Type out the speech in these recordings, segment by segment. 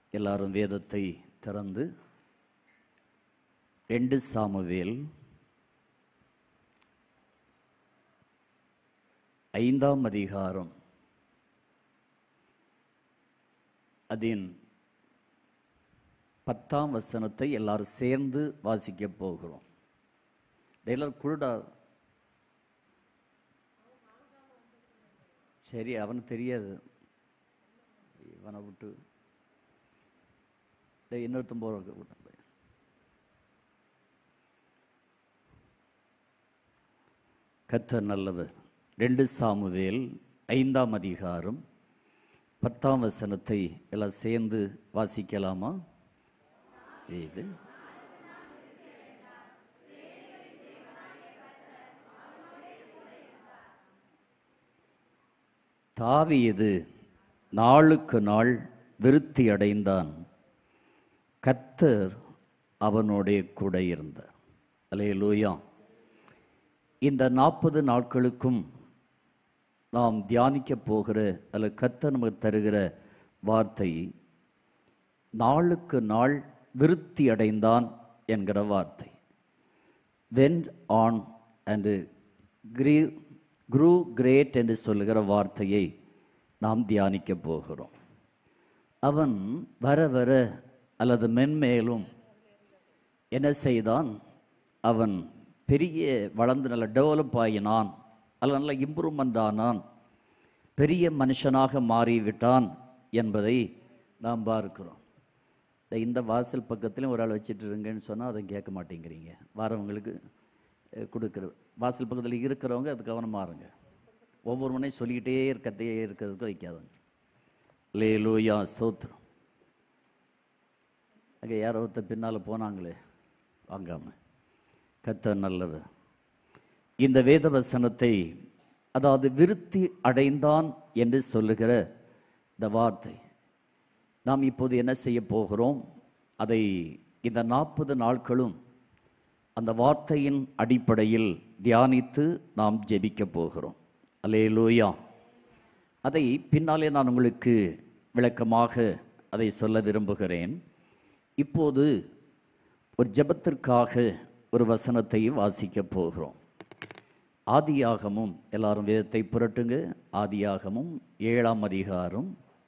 எல்லாரும் வேதத்தை திறந்து ரெண்டு சாமுவேல் ஐந்தாம் அதிகாரம் அதன் பத்தாம் வசனத்தை எல்லாரும் சேர்ந்து வாசிக்க போகிறோம் எல்லாரும் குருடா சரி அவனுக்கு தெரியாது இவனை விட்டு டேய், இன்னொருத்தன் போற விட்டு கர்த்தர் நல்லவர் ரெண்டு சாமுவேல் ஐந்தாம் அதிகாரம் பத்தாம் வசனத்தை எல்லாம் சேர்ந்து வாசிக்கலாமா இது தாவீது நாளுக்கு நாள் விருத்தி அடைந்தான் கர்த்தர் அவனோடே கூட இருந்தார் அல்லேலூயா இந்த நாற்பது நாட்களுக்கும் நாம் தியானிக்க போகிற அல்லது கர்த்தர் நமக்கு தருகிற வார்த்தை நாளுக்கு நாள் விருத்தி அடைந்தான் என்கிற வார்த்தை வென் ஆன் அண்டு கிரீ குரூ கிரேட் என்று சொல்லுகிற வார்த்தையை நாம் தியானிக்க போகிறோம் அவன் வர வர அல்லது மென்மேலும் என்ன செய்தான் அவன் பெரிய வளர்ந்து நல்ல டெவலப் ஆகினான் அல்ல நல்ல இம்ப்ரூவ்மெண்ட் ஆனான் பெரிய மனுஷனாக மாறிவிட்டான் என்பதை நாம் பார்க்கிறோம் இந்த- இந்த வாசல் பக்கத்துலையும் ஒரு ஆள் வச்சுட்டு இருங்கன்னு சொன்னால் அதை கேட்க மாட்டேங்கிறீங்க வரவங்களுக்கு அஹ், கொடுக்குறது வாசல் பக்கத்தில் இருக்கிறவங்க அது கவனமாக இருங்க ஒவ்வொரு மனையும் சொல்லிக்கிட்டே இருக்கத்தே இருக்கிறதுக்கு வைக்காதுங்க லே லூயா ஸ்தோத்திரம் அங்கே யாரோ ஒருத்தர் பின்னால் போனாங்களே வாங்காம கர்த்தர் நல்லவர் இந்த வேத வசனத்தை அதாவது விருத்தி அடைந்தான் என்று சொல்லுகிற இந்த வார்த்தை நாம் இப்போது என்ன செய்ய போகிறோம் அதை இந்த நாற்பது நாட்களும் அந்த வார்த்தையின் அடிப்படையில் தியானித்து நாம் ஜெபிக்க போகிறோம் அல்லேலூயா அதை பின்னாலே நான் உங்களுக்கு விளக்கமாக அதை சொல்ல விரும்புகிறேன் இப்போது ஒரு ஜெபத்திற்காக ஒரு வசனத்தை வாசிக்க போகிறோம் ஆதியாகமும் எல்லாரும் வேதத்தை புரட்டுங்க ஆதியாகமும் ஏழாம் அதிகாரம்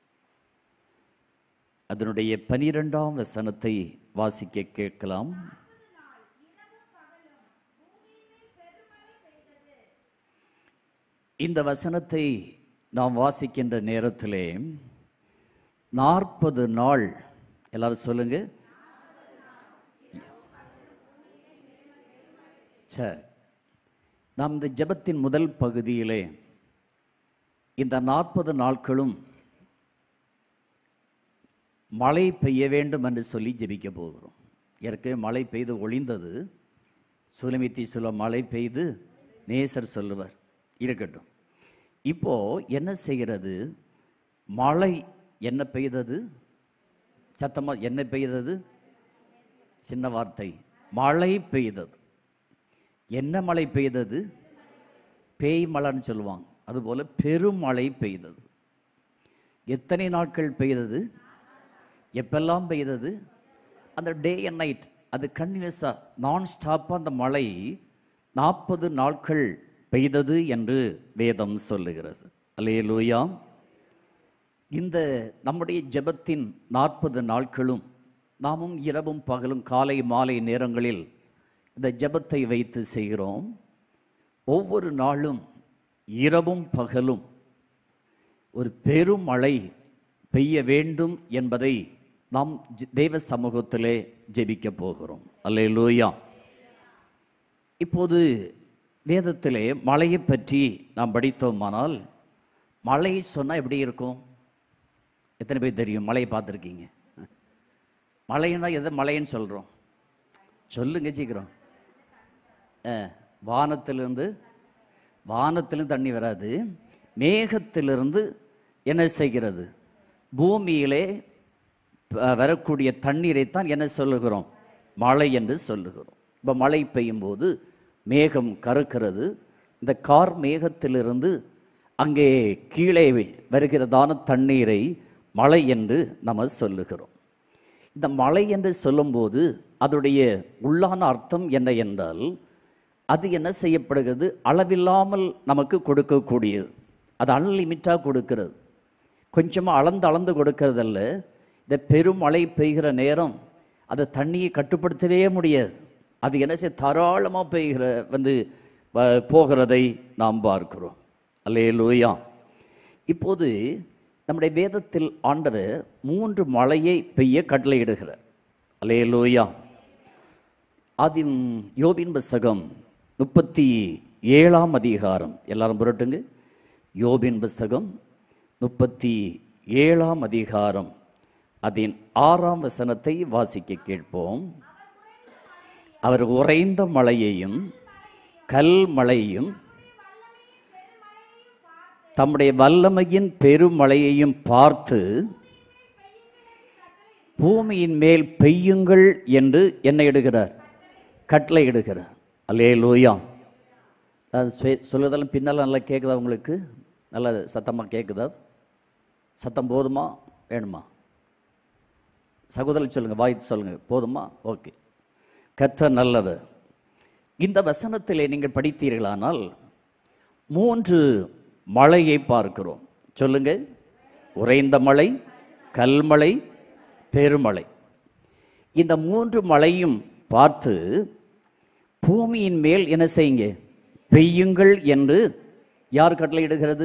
அதனுடைய பனிரெண்டாம் வசனத்தை வாசிக்க கேட்கலாம் இந்த வசனத்தை நாம் வாசிக்கின்ற நேரத்திலே நாற்பது நாள் எல்லாரும் சொல்லுங்க சரி நாம் இந்த ஜெபத்தின் முதல் பகுதியிலே இந்த நாற்பது நாட்களும் மழை பெய்ய வேண்டும் என்று சொல்லி ஜெபிக்க போகிறோம் ஏற்கனவே மழை பெய்து ஒளிந்தது சுலமித்தி சொல்ல மழை பெய்து நேசர் சொல்லுவார் இருக்கட்டும் இப்போ என்ன செய்கிறது மழை என்ன பெய்தது சத்தமா என்ன பெய்தது சின்ன வார்த்தை மழை பெய்தது என்ன மழை பெய்தது பேய் மழைன்னு சொல்லுவாங்க அதுபோல பெருமழை பெய்தது எத்தனை நாட்கள் பெய்தது எப்பெல்லாம் பெய்தது அந்த டே அண்ட் நைட் அது கன்டினியூஸாக நான் ஸ்டாப்பாக அந்த மழை நாற்பது நாட்கள் பெய்தது என்று வேதம் சொல்லுகிறது அல்லேலூயா இந்த நம்முடைய ஜெபத்தின் நாற்பது நாட்களும் நாமும் இரவும் பகலும் காலை மாலை நேரங்களில் இந்த ஜெபத்தை வைத்து செய்கிறோம் ஒவ்வொரு நாளும் இரவும் பகலும் ஒரு பெரும் மழை பெய்ய வேண்டும் என்பதை நாம் ஜெ- தேவ சமூகத்திலே ஜெபிக்க போகிறோம் அல்லேலூயா இப்போது வேதத்திலே மழையை பற்றி நாம் படித்தோமானால் மழை சொன்னால் எப்படி இருக்கும் எத்தனை பேர் தெரியும் மழையை பார்த்துருக்கீங்க மழைன்னா எதை மழைன்னு சொல்கிறோம் சொல்லுங்க சீக்கிரம் ஆ, வானத்திலிருந்து வானத்திலிருந்து தண்ணி வராது மேகத்திலிருந்து என்ன செய்கிறது பூமியிலே அஹ், வரக்கூடிய தண்ணீரைத்தான் என்ன சொல்லுகிறோம் மழை என்று சொல்லுகிறோம் இப்போ மழை பெய்யும் போது மேகம் கருக்கிறது இந்த கார் மேகத்திலிருந்து அங்கே கீழே வருகிறதான தண்ணீரை மழை என்று நம்ம சொல்லுகிறோம் இந்த மழை என்று சொல்லும்போது அதோடைய உள்ளான அர்த்தம் என்ன என்றால் அது என்ன செய்யப்படுகிறது அளவில்லாமல் நமக்கு கொடுக்கக்கூடியது அது அன்லிமிட்டாக கொடுக்கிறது கொஞ்சமாக அளந்து அளந்து கொடுக்கறதல்ல இந்த பெருமழை பெய்கிற நேரம் அதை தண்ணியை கட்டுப்படுத்தவே முடியாது அது என்ன செய்ய தாராளமாக பெய்கிற வந்து வ- போகிறதை நாம் பார்க்கிறோம் அல்லே லூயா இப்போது நம்முடைய வேதத்தில் ஆண்டவர் மூன்று மழையை பெய்ய கட்டளையிடுகிறார் அல்லே லூயா ஆதி யோபின் புஸ்தகம் முப்பத்தி ஏழாம் அதிகாரம் எல்லாரும் புரட்டுங்க யோபின் புஸ்தகம் முப்பத்தி ஏழாம் அதிகாரம் அதன் ஆறாம் வசனத்தை வாசிக்க கேட்போம் அவர் உறைந்த மழையையும் கல் மழையையும் தம்முடைய வல்லமையின் பெருமழையையும் பார்த்து பூமியின் மேல் பெய்யுங்கள் என்று என்ன இடுகிறார் கட்டளை இடுகிறார் அல்லே லூயா அது சொ- சொல்லுறதெல்லாம் பின்னால் நல்லா கேட்குதா உங்களுக்கு நல்லா சத்தமாக கேட்குதா சத்தம் போதுமா வேணுமா சகோதரர் சொல்லுங்க வாய் சொல்லுங்க போதுமா ஓகே கர்த்தர் நல்லவர் இந்த வசனத்திலே நீங்கள் படித்தீர்களானால் மூன்று மழையை பார்க்கிறோம் சொல்லுங்க உறைந்த மழை கல்மழை பெருமழை இந்த மூன்று மழையும் பார்த்து பூமியின் மேல் என்ன செய்யுங்க பெய்யுங்கள் என்று யார் கட்டளையிடுகிறது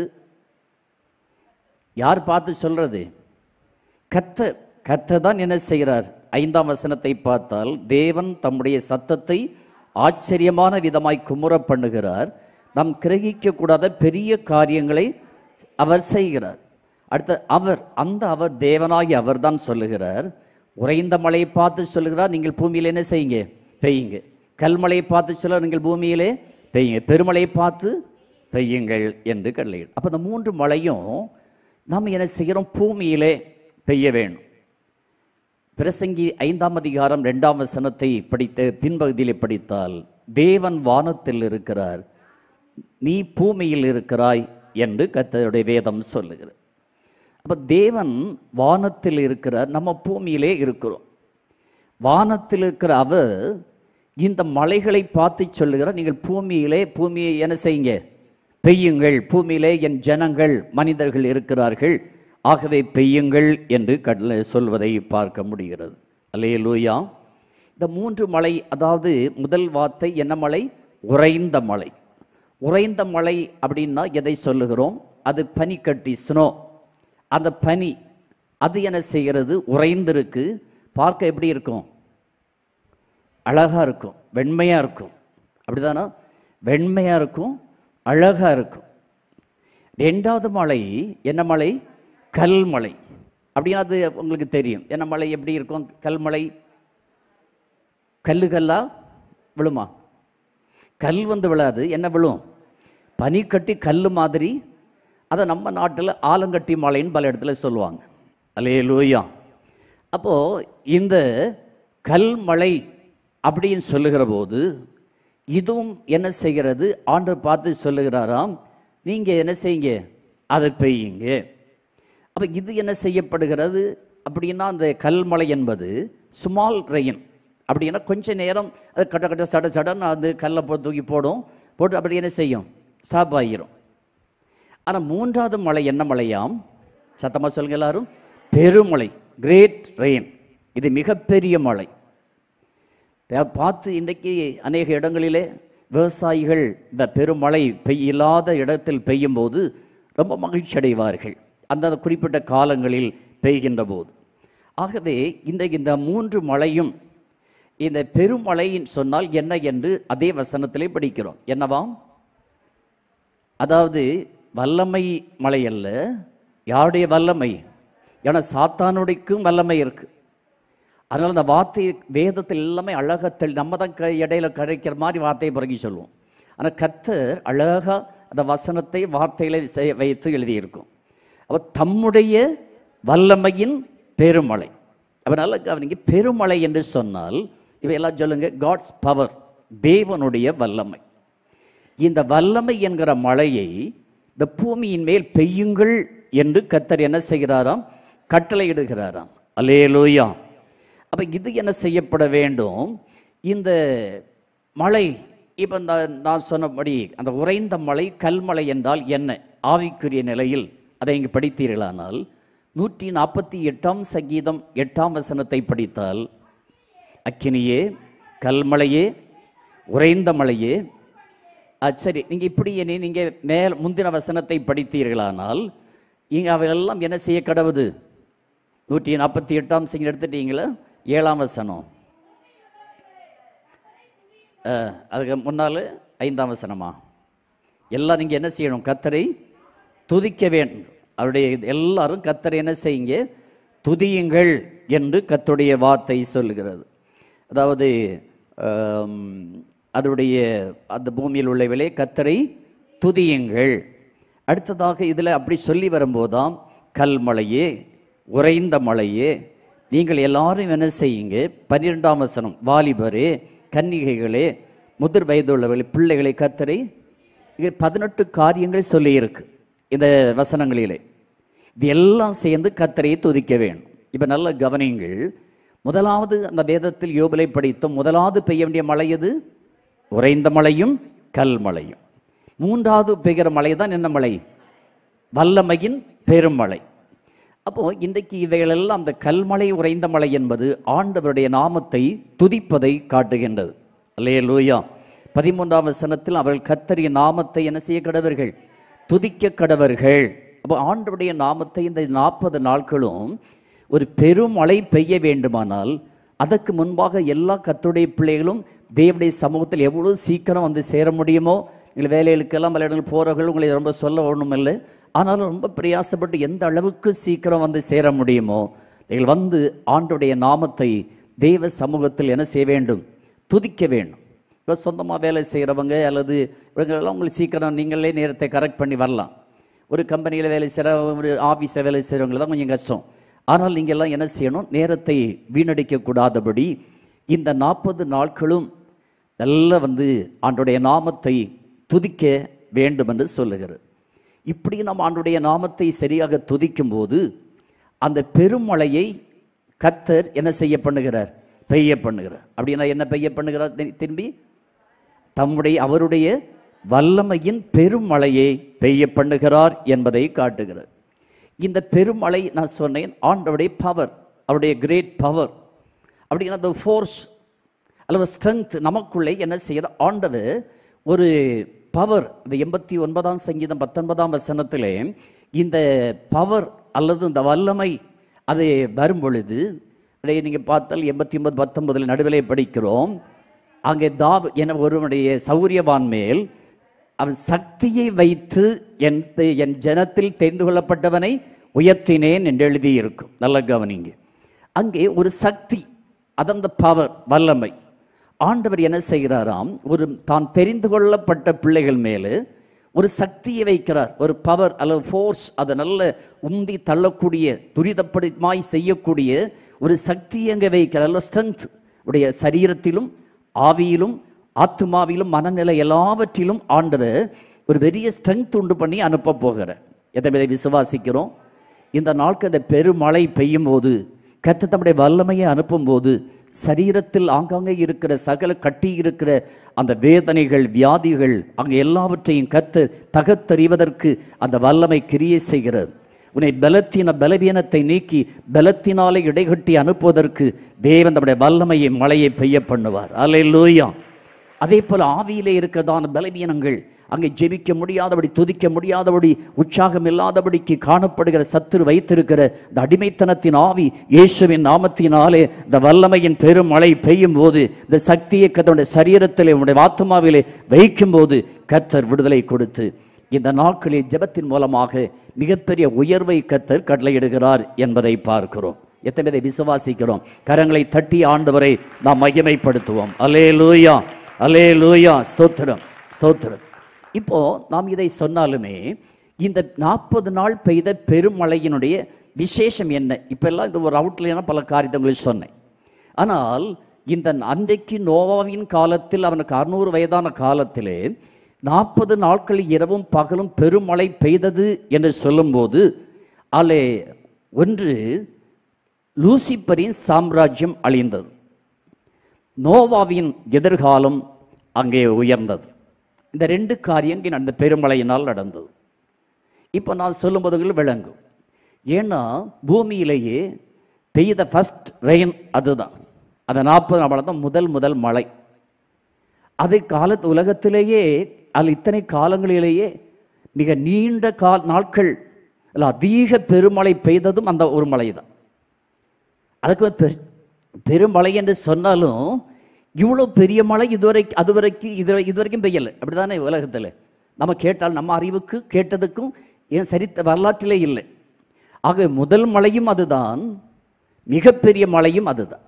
யார் பார்த்து சொல்றது கத்தர் கத்தர் தான் என்ன செய்கிறார் ஐந்தாம் வசனத்தை பார்த்தால் தேவன் தம்முடைய சத்தத்தை ஆச்சரியமான விதமாய் குமுற பண்ணுகிறார் நாம் கிரகிக்க கூடாத பெரிய காரியங்களை அவர் செய்கிறார் அடுத்த அவர் அந்த அவர் தேவனாகி அவர் தான் சொல்லுகிறார் உறைந்த மழையை பார்த்து சொல்லுகிறார் நீங்கள் பூமியில் என்ன செய்யுங்க பெய்யுங்க கல்மழையை பார்த்து சொல்ல நீங்கள் பூமியிலே பெய்யுங்க பெருமழையை பார்த்து பெய்யுங்கள் என்று கட்டளையிடும் அப்போ இந்த மூன்று மழையும் நாம் என்ன செய்கிறோம் பூமியிலே பெய்ய வேணும் பிரசங்கி ஐந்தாம் அதிகாரம் ரெண்டாம் வசனத்தை படித்த பின்பகுதியிலே படித்தால் தேவன் வானத்தில் இருக்கிறார் நீ பூமியில் இருக்கிறாய் என்று கர்த்தருடைய வேதம் சொல்லுகிறது அப்போ தேவன் வானத்தில் இருக்கிறார் நம்ம பூமியிலே இருக்கிறோம் வானத்தில் இருக்கிற அவர் இந்த மலைகளை பார்த்து சொல்லுகிறார் நீங்கள் பூமியிலே பூமியை என்ன செய்யுங்க பெய்யுங்கள் பூமியிலே என் ஜனங்கள் மனிதர்கள் இருக்கிறார்கள் ஆகவே பெய்யுங்கள் என்று கடல சொல்வதை பார்க்க முடிகிறது அல்லையே லூயா இந்த மூன்று மலை அதாவது முதல் வார்த்தை என்ன மலை உறைந்த மலை உறைந்த மலை அப்படின்னா எதை சொல்லுகிறோம் அது பனிக்கட்டி ஸ்னோ அந்த பனி அது என்ன செய்கிறது உறைந்திருக்கு பார்க்க எப்படி இருக்கும் அழகா இருக்கும் வெண்மையா இருக்கும் அப்படிதானா வெண்மையா இருக்கும் அழகா இருக்கும் ரெண்டாவது மலை என்ன மலை கல்மலை அப்படின்னா அது உங்களுக்கு தெரியும் என்ன மலை எப்படி இருக்கும் கல்மலை கல்லு கல்லா விழுமா கல் வந்து விழாது என்ன விழும் பனி கட்டி கல் மாதிரி அதை நம்ம நாட்டில் ஆலங்கட்டி மலைன்னு பல இடத்துல சொல்லுவாங்க அலே லூயா அப்போது இந்த கல்மலை அப்படின்னு சொல்லுகிற போது இதுவும் என்ன செய்கிறது ஆண்டவர் பார்த்து சொல்லுகிறாராம் நீங்கள் என்ன செய்யுங்க அதை பெய்யுங்க அப்போ இது என்ன செய்யப்படுகிறது அப்படின்னா அந்த கல்மலை என்பது ஸ்மால் ரெயின் அப்படின்னா கொஞ்ச நேரம் அது கட்ட கட்ட சட சடன்னு அது கல்லை போ தூக்கி போடும் போட்டு அப்படி என்ன செய்யும் ஸ்டாப் ஆகிரும் ஆனால் மூன்றாவது மலை என்ன மலையாம் சத்தமாக சொல்லுங்க எல்லாரும் பெருமலை கிரேட் ரெயின் இது மிகப்பெரிய மலை பா- பார்த்து இன்றைக்கு அநேக இடங்களிலே விவசாயிகள் இந்த பெருமழை பெய் இல்லாத இடத்தில் பெய்யும் போது ரொம்ப மகிழ்ச்சி அடைவார்கள் அந்த குறிப்பிட்ட காலங்களில் பெய்கின்ற போது ஆகவே இன்றைக்கு இந்த மூன்று மழையும் இந்த பெருமழையின் சொன்னால் என்ன என்று அதே வசனத்திலே படிக்கிறோம் என்னவாம் அதாவது வல்லமை மலை அல்ல யாருடைய வல்லமை ஏன்னா சாத்தானுடைக்கும் வல்லமை இருக்கு அதனால அந்த வார்த்தை வேதத்தில் எல்லாமே அழகத்தில் நம்ம தான் க- இடையில கிடைக்கிற மாதிரி வார்த்தையை பிறகி சொல்லுவோம் ஆனால் கர்த்தர் அழகா அந்த வசனத்தை வார்த்தைகளை செய்- வைத்து எழுதியிருக்கும் அப்போ தம்முடைய வல்லமையின் பெருமழை அப்போ நல்ல கவனிங்க பெருமழை என்று சொன்னால் இவையெல்லாம் சொல்லுங்க காட்ஸ் பவர் தேவனுடைய வல்லமை இந்த வல்லமை என்கிற மழையை இந்த பூமியின் மேல் பெய்யுங்கள் என்று கத்தர் என்ன செய்கிறாராம் கட்டளையிடுகிறாராம் அல்லேலூயா அப்போ இது என்ன செய்யப்பட வேண்டும் இந்த மழை இப்போ இந்த நான் சொன்னபடி அந்த உறைந்த மலை கல்மலை என்றால் என்ன ஆவிக்குரிய நிலையில் அதை இங்கு படித்தீர்களானால் நூற்றி நாற்பத்தி எட்டாம் சங்கீதம் எட்டாம் வசனத்தை படித்தால் அக்கினியே கல்மலையே உறைந்த மலையே ஆ, சரி நீங்கள் இப்படி இனி நீங்கள் மேல் முந்தின வசனத்தை படித்தீர்களானால் இங்கே அவையெல்லாம் என்ன செய்ய கடவுது நூற்றி நாற்பத்தி எட்டாம் சங்கீதம் எடுத்துட்டீங்களா ஏழாம் வசனம் ஆ, அதுக்கு முன்னால் ஐந்தாம் வசனமா எல்லாம் நீங்கள் என்ன செய்யணும் கத்தரை துதிக்க வேண்டும் அவருடைய எல்லாரும் கத்தரை என்ன செய்யுங்க துதியுங்கள் என்று கத்துடைய வார்த்தை சொல்லுகிறது அதாவது ஆம், அதனுடைய அந்த பூமியில் உள்ளவர்களே கத்தரை துதியுங்கள் அடுத்ததாக இதில் அப்படி சொல்லி வரும்போதாம் கல்மலையே உறைந்த மலையே நீங்கள் எல்லாரும் என்ன செய்யுங்க பன்னிரெண்டாம் வசனம் வாலிபரே கன்னிகைகளே முதிர் வயதுள்ளவர்களே பிள்ளைகளை கத்தரை இங்கே பதினெட்டு காரியங்கள் சொல்லியிருக்கு இந்த வசனங்களிலே இது எல்லாம் சேர்ந்து கத்தரையை துதிக்க வேணும் இப்போ நல்ல கவனிங்கள் முதலாவது அந்த வேதத்தில் யோபலை படித்தோம் முதலாவது பெய்ய வேண்டிய மழை எது உறைந்த மழையும் கல்மழையும் மூன்றாவது பெய்கிற மழை தான் என்ன மழை வல்லமையின் பெருமழை அப்போ இன்றைக்கு இவைகளெல்லாம் அந்த கல்மலை உறைந்த மலை என்பது ஆண்டவருடைய நாமத்தை துதிப்பதை காட்டுகின்றது அல்லையே லூயா பதிமூன்றாம் வசனத்தில் அவர்கள் கத்தரிய நாமத்தை என்ன செய்ய கடவர்கள் துதிக்க கடவர்கள் அப்போ ஆண்டவருடைய நாமத்தை இந்த நாற்பது நாட்களும் ஒரு பெருமழை பெய்ய வேண்டுமானால் அதற்கு முன்பாக எல்லா கத்துடைய பிள்ளைகளும் தேவனுடைய சமூகத்தில் எவ்வளவு சீக்கிரம் வந்து சேர முடியுமோ நீங்கள் வேலைகளுக்கெல்லாம் பல இடங்கள் போகிறவர்கள் உங்களை ரொம்ப சொல்ல ஒன்றும் இல்லை ஆனாலும் ரொம்ப பிரயாசப்பட்டு எந்த அளவுக்கு சீக்கிரம் வந்து சேர முடியுமோ நீங்கள் வந்து ஆண்டுடைய நாமத்தை தெய்வ சமூகத்தில் என்ன செய்ய வேண்டும் துதிக்க வேண்டும் இப்போ சொந்தமாக வேலை செய்கிறவங்க அல்லது இவங்கெல்லாம் உங்களுக்கு சீக்கிரம் நீங்களே நேரத்தை கரெக்ட் பண்ணி வரலாம் ஒரு கம்பெனியில் வேலை செய்கிற ஒரு ஆஃபீஸில் வேலை செய்கிறவங்களுக்கு தான் கொஞ்சம் கஷ்டம் ஆனால் நீங்கள் எல்லாம் என்ன செய்யணும் நேரத்தை வீணடிக்க கூடாதபடி இந்த நாற்பது நாட்களும் நல்லா வந்து ஆண்டுடைய நாமத்தை துதிக்க வேண்டும் என்று சொல்லுகிறது இப்படி நம்ம ஆண்டுடைய நாமத்தை சரியாக துதிக்கும் போது அந்த பெருமழையை கத்தர் என்ன செய்ய பண்ணுகிறார் பெய்ய பண்ணுகிறார் அப்படின்னா என்ன பெய்ய பண்ணுகிறார் தி- திரும்பி தம்முடைய அவருடைய வல்லமையின் பெருமழையை பெய்ய பண்ணுகிறார் என்பதை காட்டுகிறது இந்த பெருமழை நான் சொன்னேன் ஆண்டவருடைய பவர் அவருடைய கிரேட் பவர் அப்படின்னா அந்த ஃபோர்ஸ் அல்லது ஸ்ட்ரென்த் நமக்குள்ளே என்ன செய்யற ஆண்டவர் ஒரு பவர் இந்த எண்பத்தி ஒன்பதாம் சங்கீதம் பத்தொன்பதாம் வசனத்திலே இந்த பவர் அல்லது இந்த வல்லமை அது வரும் பொழுது அதை நீங்கள் பார்த்தால் எண்பத்தி ஒன்பது பத்தொன்பதில் நடுவிலே படிக்கிறோம் அங்கே தாவ் என ஒருவனுடைய சௌரியவான் மேல் அவன் சக்தியை வைத்து என் என் ஜனத்தில் தெரிந்து கொள்ளப்பட்டவனை உயர்த்தினேன் என்று எழுதியிருக்கும் நல்ல கவனிங்க அங்கே ஒரு சக்தி அதந்த பவர் வல்லமை ஆண்டவர் என்ன செய்கிறாராம் ஒரு தான் தெரிந்து கொள்ளப்பட்ட பிள்ளைகள் மேலே ஒரு சக்தியை வைக்கிறார் ஒரு பவர் அல்லது ஃபோர்ஸ் அதை நல்ல உந்தி தள்ளக்கூடிய துரிதப்படுமாய் செய்யக்கூடிய ஒரு சக்தியை அங்கே வைக்கிறார் அல்ல ஸ்ட்ரென்த் உடைய சரீரத்திலும் ஆவியிலும் ஆத்துமாவிலும் மனநிலை எல்லாவற்றிலும் ஆண்டவர் ஒரு பெரிய ஸ்ட்ரென்த் உண்டு பண்ணி அனுப்ப போகிறார் எத்தனை விசுவாசிக்கிறோம் இந்த நாட்கள் இந்த பெருமழை பெய்யும் போது கத்த தம்முடைய வல்லமையை அனுப்பும்போது சரீரத்தில் ஆங்காங்கே இருக்கிற சகல கட்டி இருக்கிற அந்த வேதனைகள் வியாதிகள் அங்கே எல்லாவற்றையும் கத்து தகத்தறிவதற்கு அந்த வல்லமை கிரியை செய்கிறது உன்னை பலத்தின பலவீனத்தை நீக்கி பலத்தினாலே இடைகட்டி அனுப்புவதற்கு தேவன் தம்முடைய வல்லமையை மழையை பெய்ய பண்ணுவார் அல்லேலூயா அதே போல ஆவியிலே இருக்கிறதான பலவீனங்கள் அங்கே ஜெபிக்க முடியாதபடி துதிக்க முடியாதபடி உற்சாகம் இல்லாதபடிக்கு காணப்படுகிற சத்துரு வைத்திருக்கிற இந்த அடிமைத்தனத்தின் ஆவி இயேசுவின் நாமத்தினாலே இந்த வல்லமையின் பெரும் மழை பெய்யும் போது இந்த சக்தியை கத்தனுடைய சரீரத்திலே உன்னுடைய ஆத்மாவிலே வைக்கும் போது கத்தர் விடுதலை கொடுத்து இந்த நாட்களில் ஜெபத்தின் மூலமாக மிகப்பெரிய உயர்வை கத்தர் கட்டளையிடுகிறார் என்பதை பார்க்கிறோம் எத்தனை பேரை விசுவாசிக்கிறோம் கரங்களை தட்டி ஆண்டவரை நாம் மகிமைப்படுத்துவோம் அலே லூயா அலே லூயா ஸ்தோத்திரம் ஸ்தோத்திரம் இப்போ நாம் இதை சொன்னாலுமே இந்த நாற்பது நாள் பெய்த பெருமழையினுடைய விசேஷம் என்ன இப்பெல்லாம் இந்த ஒரு அவுட்லைனாக பல காரியங்களை சொன்னேன் ஆனால் இந்த அன்றைக்கு நோவாவின் காலத்தில் அவனுக்கு அறுநூறு வயதான காலத்திலே நாற்பது நாட்கள் இரவும் பகலும் பெருமழை பெய்தது என்று சொல்லும்போது அதிலே ஒன்று லூசிப்பரின் சாம்ராஜ்யம் அழிந்தது நோவாவின் எதிர்காலம் அங்கே உயர்ந்தது இந்த ரெண்டு காரியங்கள் அந்த பெருமழையினால் நடந்தது இப்போ நான் சொல்லும்போது உங்களுக்கு விளங்கும் ஏன்னா பூமியிலேயே பெய்த ஃபஸ்ட் ரெயின் அதுதான் அந்த நாற்பது நாள் தான் முதல் முதல் மழை அது காலத்து உலகத்திலேயே அது இத்தனை காலங்களிலேயே மிக நீண்ட கால் நாட்கள் இல்ல அதிக பெருமழை பெய்ததும் அந்த ஒரு மழை தான் அதுக்கு பெரு பெருமழை என்று சொன்னாலும் இவ்வளோ பெரிய மழை இதுவரை அதுவரைக்கும் இது இதுவரைக்கும் பெய்யலை அப்படிதானே உலகத்தில் நம்ம கேட்டால் நம்ம அறிவுக்கு கேட்டதுக்கும் ஏன் சரித்த வரலாற்றிலே இல்லை ஆக முதல் மழையும் அதுதான் மிகப்பெரிய மழையும் அதுதான்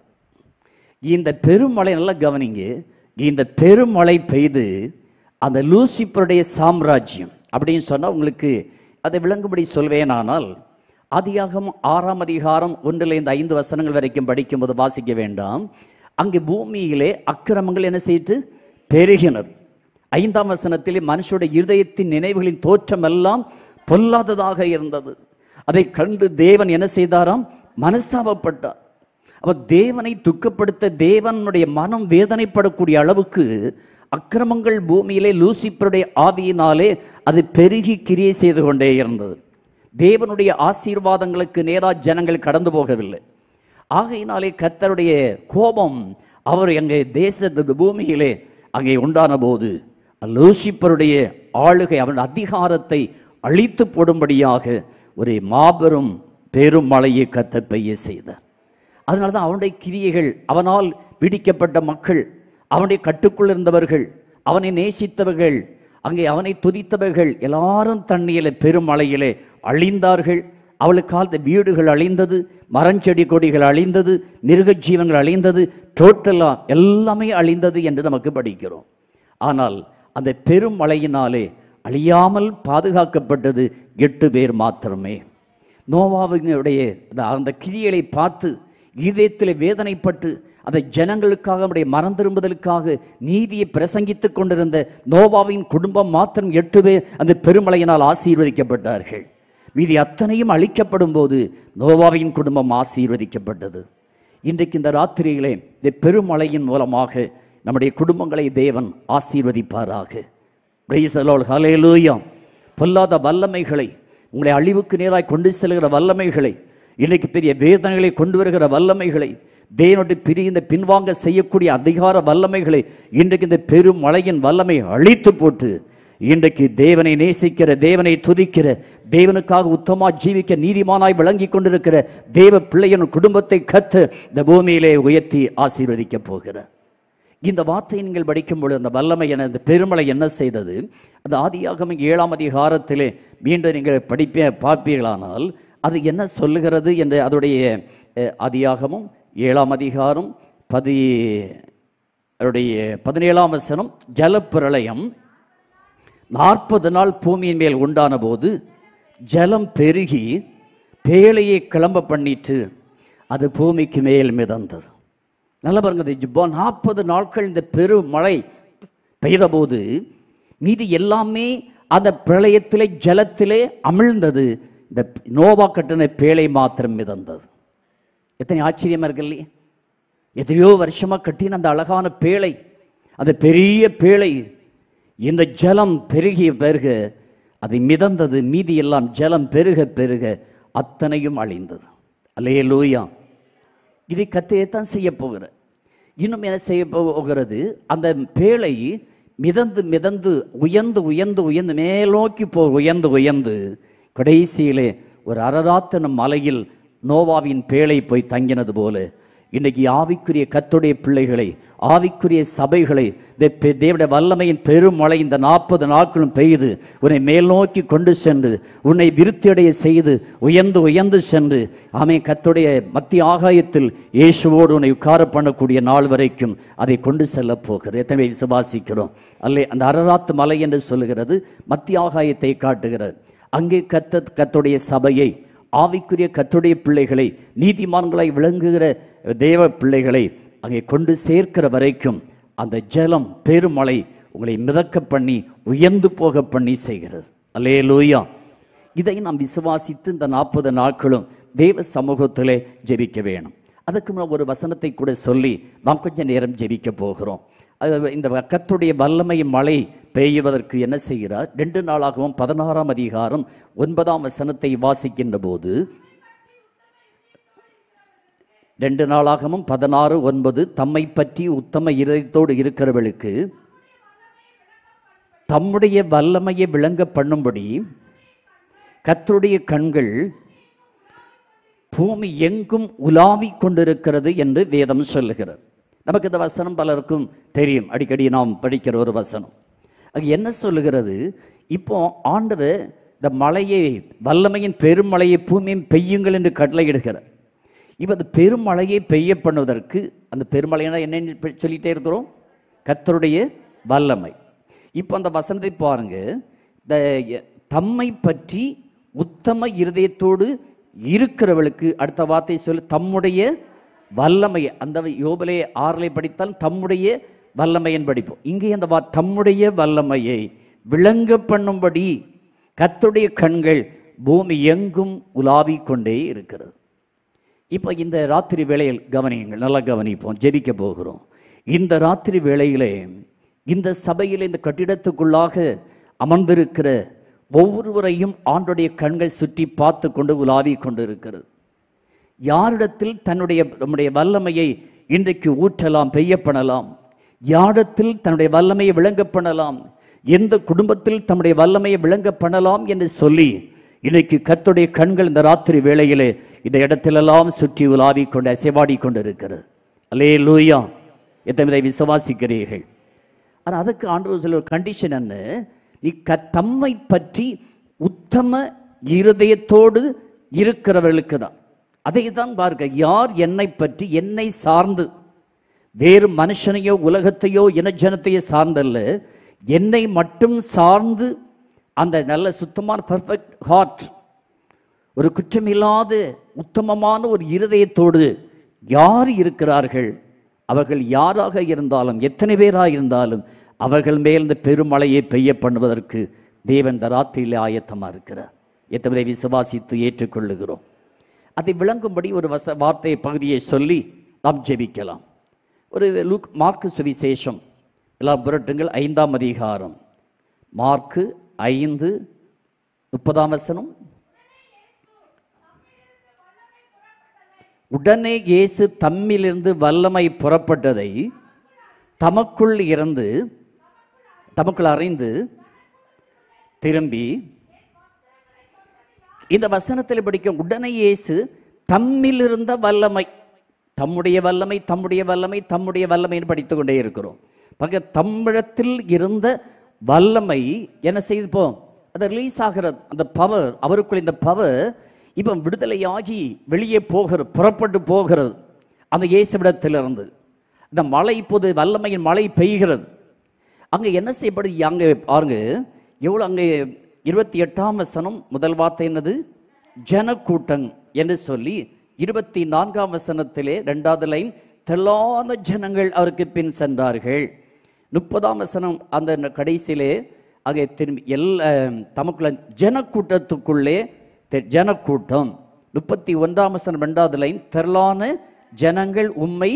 இந்த பெருமழை நல்லா கவனிங்க இந்த பெருமழை பெய்து அந்த லூசிப்பருடைய சாம்ராஜ்யம் அப்படின்னு சொன்னால் உங்களுக்கு அதை விளங்கும்படி சொல்வேனானால் ஆதியாகம் ஆறாம் அதிகாரம் ஒன்றிலிருந்து ஐந்து வசனங்கள் வரைக்கும் படிக்கும்போது வாசிக்க வேண்டாம் அங்கே பூமியிலே அக்கிரமங்கள் என்ன செய்து பெருகினர் ஐந்தாம் வசனத்திலே மனுஷனுடைய இருதயத்தின் நினைவுகளின் தோற்றமெல்லாம் பொல்லாததாக இருந்தது அதை கண்டு தேவன் என்ன செய்தாராம் மனஸ்தாபப்பட்டார் அப்ப தேவனை துக்கப்படுத்த தேவனுடைய மனம் வேதனைப்படக்கூடிய அளவுக்கு அக்கிரமங்கள் பூமியிலே லூசிப்பருடைய ஆவியினாலே அது பெருகி கிரியை செய்து கொண்டே இருந்தது தேவனுடைய ஆசீர்வாதங்களுக்கு நேராக ஜனங்கள் கடந்து போகவில்லை ஆகையினாலே கர்த்தருடைய கோபம் அவர் அங்கே தேச பூமியிலே அங்கே உண்டான போது லூசிப்பருடைய ஆளுகை அவன் அதிகாரத்தை அழித்து போடும்படியாக ஒரு மாபெரும் பெரும் மழையை கத்த பெய்ய செய்தார் அதனால தான் அவனுடைய கிரியைகள் அவனால் பிடிக்கப்பட்ட மக்கள் அவனுடைய கட்டுக்குள் இருந்தவர்கள் அவனை நேசித்தவர்கள் அங்கே அவனை துதித்தவர்கள் எல்லாரும் தண்ணியிலே பெருமழையிலே அழிந்தார்கள் அவளுக்கு காலத்து வீடுகள் அழிந்தது மரஞ்செடி கொடிகள் அழிந்தது மிருக ஜீவங்கள் அழிந்தது டோட்டலா எல்லாமே அழிந்தது என்று நமக்கு படிக்கிறோம் ஆனால் அந்த பெருமழையினாலே அழியாமல் பாதுகாக்கப்பட்டது எட்டு பேர் மாத்திரமே நோவாவினுடைய அந்த- அந்த கிரியைகளை பார்த்து இதயத்தில் வேதனைப்பட்டு அந்த ஜனங்களுக்காக அவருடைய மனம் திரும்புதலுக்காக நீதியை பிரசங்கித்துக் கொண்டிருந்த நோவாவின் குடும்பம் மாத்திரம் எட்டு பேர் அந்த பெருமழையினால் ஆசீர்வதிக்கப்பட்டார்கள் மீதி அத்தனையும் அழிக்கப்படும் போது நோவாவின் குடும்பம் ஆசீர்வதிக்கப்பட்டது இன்றைக்கு இந்த ராத்திரியிலே இந்த பெருமழையின் மூலமாக நம்முடைய குடும்பங்களை தேவன் ஆசீர்வதிப்பாராக Praise the Lord. Hallelujah. பொல்லாத வல்லமைகளை உங்களை அழிவுக்கு நேராய் கொண்டு செல்கிற வல்லமைகளை இன்னைக்கு பெரிய வேதனைகளை கொண்டு வருகிற வல்லமைகளை தேவனுடைய பிரிந்த பின்வாங்க செய்யக்கூடிய அதிகார வல்லமைகளை இன்றைக்கு இந்த பெரும் மழையின் வல்லமை அழித்து போட்டு இன்றைக்கு தேவனை நேசிக்கிற தேவனை துதிக்கிற தேவனுக்காக உத்தமா ஜீவிக்க நீதிமானாய் விளங்கி கொண்டிருக்கிற தேவ பிள்ளையின் குடும்பத்தை கத்து இந்த பூமியிலே உயர்த்தி ஆசீர்வதிக்க போகிறார் இந்த வார்த்தையை நீங்கள் படிக்கும் பொழுது அந்த வல்லமை என அந்த பெருமலை என்ன செய்தது அந்த ஆதியாகமம் ஏழாம் அதிகாரத்திலே மீண்டும் நீங்கள் படிப்பே பார்ப்பீர்களானால் அது என்ன சொல்லுகிறது என்று அதோடைய அஹ், ஆதியாகமம் ஏழாம் அதிகாரம் பதி அதோடைய பதினேழாம் வசனம் ஜலப்பிரளயம் நாற்பது நாள் பூமியின் மேல் உண்டான போது ஜலம் பெருகி பேழையை கிளம்ப பண்ணிட்டு அது பூமிக்கு மேல் மிதந்தது நல்லா பாருங்க இந்த ஜிப்பா நாற்பது நாட்கள் இந்த பெரு மழை பெய்தபோது மீதி எல்லாமே அந்த பிரளயத்திலே ஜலத்திலே அமிழ்ந்தது இந்த நோவா கட்டின பேழை மாத்திரம் மிதந்தது எத்தனை ஆச்சரியமா இருக்கு இல்லையா எத்தனையோ வருஷமா கட்டின அந்த அழகான பேழை அந்த பெரிய பேழை இந்த ஜலம் பெருகிய பெருக அது மிதந்தது மீதி எல்லாம் ஜலம் பெருக பெருக அத்தனையும் அழிந்தது அல்லையே லூயா இதை கத்தையத்தான் செய்ய போகிற இன்னும் என்ன செய்ய போகிறது அந்த பேழை மிதந்து மிதந்து உயர்ந்து உயர்ந்து உயர்ந்து மேலோக்கி போ உயர்ந்து உயர்ந்து கடைசியிலே ஒரு அரராத்தன மலையில் நோவாவின் பேழை போய் தங்கினது போல இன்னைக்கு ஆவிக்குரிய கத்துடைய பிள்ளைகளை ஆவிக்குரிய சபைகளை இந்த பெ- தேவனுடைய வல்லமையின் பெருமழை இந்த நாற்பது நாட்களும் பெய்து உன்னை மேல் நோக்கி கொண்டு சென்று உன்னை விருத்தியடைய செய்து உயர்ந்து உயர்ந்து சென்று ஆமே கத்துடைய மத்திய ஆகாயத்தில் இயேசுவோடு உன்னை உட்கார பண்ணக்கூடிய நாள் வரைக்கும் அதை கொண்டு செல்ல போகிறது எத்தனை பேர் விசுவாசிக்கிறோம் அல்லே அந்த அரராத்து மலை என்று சொல்லுகிறது மத்திய ஆகாயத்தை காட்டுகிறது அங்கே கத்த கத்துடைய சபையை ஆவிக்குரிய கத்துடைய பிள்ளைகளை நீதிமான்களாய் விளங்குகிற தேவ பிள்ளைகளை அங்கே கொண்டு சேர்க்கிற வரைக்கும் அந்த ஜலம் பெருமழை உங்களை மிதக்க பண்ணி உயர்ந்து போக பண்ணி செய்கிறது அல்லே லூயா இதை நாம் விசுவாசித்து இந்த நாற்பது நாட்களும் தேவ சமூகத்திலே ஜெபிக்க வேணும் அதுக்கு முன்ன ஒரு வசனத்தை கூட சொல்லி நாம் கொஞ்ச நேரம் ஜெபிக்க போகிறோம் அது இந்த கத்துடைய வல்லமை மழை பெய்யுவதற்கு என்ன செய்கிறார் ரெண்டு நாளாகவும் பதினாறாம் அதிகாரம் ஒன்பதாம் வசனத்தை வாசிக்கின்ற போது ரெண்டு நாளாகவும் பதினாறு ஒன்பது தம்மை பற்றி உத்தம இதயத்தோடு இருக்கிறவர்களுக்கு தம்முடைய வல்லமையை விளங்க பண்ணும்படி கர்த்தருடைய கண்கள் பூமி எங்கும் உலாவிக் கொண்டிருக்கிறது என்று வேதம் சொல்லுகிறது நமக்கு இந்த வசனம் பலருக்கும் தெரியும் அடிக்கடி நாம் படிக்கிற ஒரு வசனம் அது என்ன சொல்லுகிறது இப்போ ஆண்டவர் இந்த மழையை வல்லமையின் பெருமழையை பூமியும் பெய்யுங்கள் என்று கட்டளையிடுகிறார் இப்போ அந்த பெருமழையை பெய்ய பண்ணுவதற்கு அந்த பெருமழைனா என்னன்னு இப்ப சொல்லிட்டே இருக்கிறோம் கர்த்தருடைய வல்லமை இப்போ அந்த வசனத்தை பாருங்க இந்த எ- தம்மை பற்றி உத்தம இருதயத்தோடு இருக்கிறவளுக்கு அடுத்த வார்த்தை சொல்லு தம்முடைய வல்லமை அந்த யோபலே ஆறிலே படித்தால் தம்முடைய வல்லமையின் படிப்போம் இங்கே அந்த வா தம்முடைய வல்லமையை விளங்க பண்ணும்படி கர்த்தருடைய கண்கள் பூமி எங்கும் உலாவிக் கொண்டே இருக்கிறது இப்போ இந்த ராத்திரி வேளையில் கவனியுங்கள் நல்லா கவனிப்போம் ஜெபிக்க போகிறோம் இந்த ராத்திரி வேளையிலே இந்த சபையில் இந்த கட்டிடத்துக்குள்ளாக அமர்ந்திருக்கிற ஒவ்வொருவரையும் ஆண்டுடைய கண்கள் சுற்றி பார்த்து கொண்டு உலாவி கொண்டு இருக்கிறது யாரிடத்தில் தன்னுடைய நம்முடைய வல்லமையை இன்றைக்கு ஊற்றலாம் பெய்ய பண்ணலாம் யாரிடத்தில் தன்னுடைய வல்லமையை விளங்க பண்ணலாம் எந்த குடும்பத்தில் தன்னுடைய வல்லமையை விளங்க பண்ணலாம் என்று சொல்லி இன்றைக்கு கர்த்தருடைய கண்கள் இந்த ராத்திரி வேளையிலே இந்த இடத்திலெல்லாம் சுற்றி உலாவி கொண்டு அசைவாடி கொண்டு இருக்கிறது அலே லூயா எத்தனை இதை விசுவாசிக்கிறீர்கள் ஆனால் அதுக்கு ஆண்டவர் சொல்ல ஒரு கண்டிஷன் என்ன நீ க தம்மை பற்றி உத்தம இருதயத்தோடு இருக்கிறவர்களுக்கு தான் அதை தான் பாருங்க யார் என்னை பற்றி என்னை சார்ந்து வேறு மனுஷனையோ உலகத்தையோ இனஜனத்தையோ சார்ந்தல்ல என்னை மட்டும் சார்ந்து அந்த நல்ல சுத்தமான பர்ஃபெக்ட் ஹார்ட் ஒரு குற்றமில்லாத உத்தமமான ஒரு இருதயத்தோடு யார் இருக்கிறார்கள் அவர்கள் யாராக இருந்தாலும் எத்தனை பேராக இருந்தாலும் அவர்கள் மேல் இந்த பெருமழையை பெய்ய பண்ணுவதற்கு தேவன் இந்த ராத்திரியிலே ஆயத்தமாக இருக்கிறார் எத்தனை விசுவாசித்து ஏற்றுக்கொள்ளுகிறோம் அதை விளங்கும்படி ஒரு வச வார்த்தை பகுதியை சொல்லி நாம் ஜெபிக்கலாம் ஒரு லுக் மார்க்கு சுவிசேஷம் எல்லாம் புரட்டுங்கள் ஐந்தாம் அதிகாரம் மார்க்கு ஐந்து முப்பதாம் வசனம் உடனே இயேசு தம்மிலிருந்து வல்லமை புறப்பட்டதை தமக்குள் இருந்து தமக்குள் அறிந்து திரும்பி இந்த வசனத்தில் படிக்கும் உடனே இயேசு தம்மில் இருந்த வல்லமை தம்முடைய வல்லமை தம்முடைய வல்லமை தம்முடைய வல்லமைன்னு படித்துக் கொண்டே இருக்கிறோம் பக தம்மிடத்தில் இருந்த வல்லமை என்ன செய்துப்போம் அது ரிலீஸ் ஆகிறது அந்த பவர் அவருக்குள் இந்த பவர் இப்போ விடுதலையாகி வெளியே போகிறது புறப்பட்டு போகிறது அந்த இயேசுவிடத்திலிருந்து இந்த மழை இப்போது வல்லமையின் மழை பெய்கிறது அங்கே என்ன செய்யப்படுது அங்கே பாருங்க எவ்வளோ அங்கே இருபத்தி எட்டாம் வசனம் முதல் வார்த்தை என்னது ஜனக்கூட்டம் என்று சொல்லி இருபத்தி நான்காம் வசனத்திலே ரெண்டாவது லைன் தெல்லான ஜனங்கள் அவருக்கு பின் சென்றார்கள் முப்பதாம் வசனம் அந்த கடைசியிலே அங்கே திரும்பி எல்லா தமக்குள்ள ஜனக்கூட்டத்துக்குள்ளே தெ- ஜனக்கூட்டம் முப்பத்தி ஒன்றாம் வசனம் ரெண்டாவது லைன் திரளான ஜனங்கள் உம்மை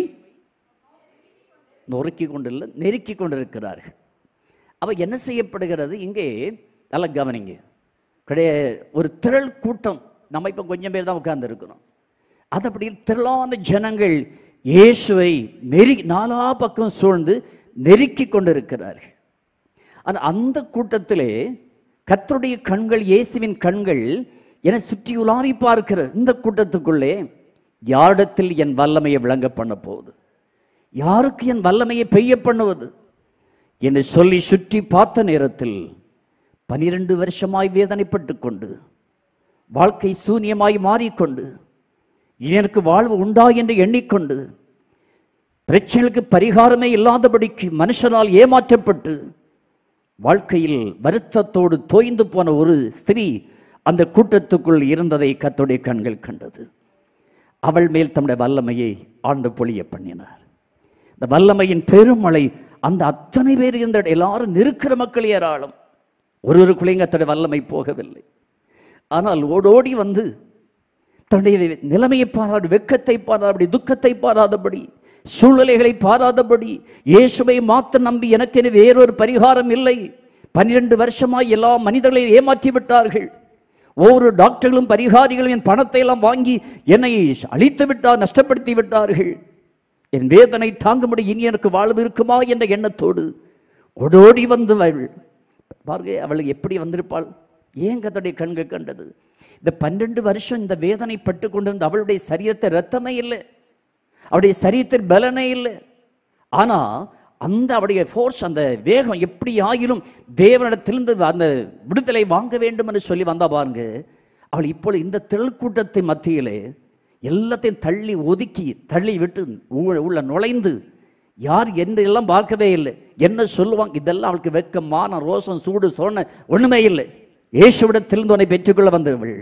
நொறுக்கி கொண்டில்லை நெருக்கி கொண்டிருக்கிறார்கள் அவ என்ன செய்யப்படுகிறது இங்கே நல்லா கவனிங்க கிடையாது ஒரு திரள் கூட்டம் நம்ம இப்போ கொஞ்சம் பேர் தான் உட்கார்ந்து இருக்கிறோம் அது அப்படி திரளான ஜனங்கள் இயேசுவை நெரு நாலா பக்கம் சூழ்ந்து நெருக்கி கொண்டிருக்கிறார்கள் ஆனா அந்த கூட்டத்திலே கர்த்தருடைய கண்கள் இயேசுவின் கண்கள் என சுற்றி உலாவி பார்க்கிறது இந்த கூட்டத்துக்குள்ளே யாரிடத்தில் என் வல்லமையை விளங்க பண்ண போகுது யாருக்கு என் வல்லமையை பெய்ய பண்ணுவது என்று சொல்லி சுற்றி பார்த்த நேரத்தில் பனிரெண்டு வருஷமாய் வேதனைப்பட்டு கொண்டு வாழ்க்கை சூன்யமாய் மாறிக்கொண்டு இனி எனக்கு வாழ்வு உண்டா என்று எண்ணிக்கொண்டு பிரச்சனைகளுக்கு பரிகாரமே இல்லாதபடிக்கு மனுஷனால் ஏமாற்றப்பட்டு வாழ்க்கையில் வருத்தத்தோடு தோய்ந்து போன ஒரு ஸ்திரீ அந்த கூட்டத்துக்குள் இருந்ததை கர்த்தருடைய கண்கள் கண்டது அவள் மேல் தம்முடைய வல்லமையை ஆண்டு பொழிய பண்ணினார் இந்த வல்லமையின் பெருமழை அந்த அத்தனை பேர் இருந்த இடம், எல்லாரும் நிற்கிற மக்கள் ஏராளம் ஒருவருக்குள்ளேயும் கர்த்தருடைய வல்லமை போகவில்லை ஆனால் ஓடோடி வந்து தன்னுடைய நிலைமையை பாராது வெக்கத்தை பாராதபடி துக்கத்தை பாராதபடி சூழ்நிலைகளை பாராதபடி இயேசுவை மாத்த நம்பி எனக்கு வேறொரு பரிகாரம் இல்லை பன்னிரண்டு வருஷமாய் எல்லா மனிதர்களையும் ஏமாற்றி விட்டார்கள் ஒவ்வொரு டாக்டர்களும் பரிகாரிகளும் என் பணத்தை எல்லாம் வாங்கி என்னை அழித்து விட்டார் நஷ்டப்படுத்தி விட்டார்கள் என் வேதனை தாங்க முடியும் இனி எனக்கு வாழ்வு இருக்குமா என்ற எண்ணத்தோடு ஓடோடி வந்து அவள் பாருங்க அவள் எப்படி வந்திருப்பாள் ஏன் கத்தோடைய கண்கள் கண்டது இந்த பன்னெண்டு வருஷம் இந்த வேதனை பட்டு கொண்டிருந்த அவளுடைய சரீரத்தை ரத்தமே இல்லை அவருடைய சரீரத்தில் பலனே இல்லை ஆனா அந்த அவருடைய ஃபோர்ஸ் அந்த வேகம் எப்படி ஆகிலும் தேவனிடத்திலிருந்து அந்த விடுதலை வாங்க வேண்டும் என்று சொல்லி வந்தா பாருங்க அவள் இப்பொழுது இந்த திரள்கூட்டத்தை மத்தியிலே எல்லாத்தையும் தள்ளி ஒதுக்கி தள்ளி விட்டு உள்ள உள்ள நுழைந்து யார் என்று எல்லாம் பார்க்கவே இல்லை என்ன சொல்லுவாங்க இதெல்லாம் அவளுக்கு வெக்கம் மானம் ரோசம் சூடு சொன்ன ஒண்ணுமே இல்லை இயேசுவிடத்திலிருந்து உன்னை பெற்றுக்கொள்ள வந்தவள்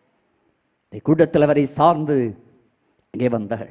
இந்த கூட்டத்தில் அவரை சார்ந்து இங்கே வந்தாள்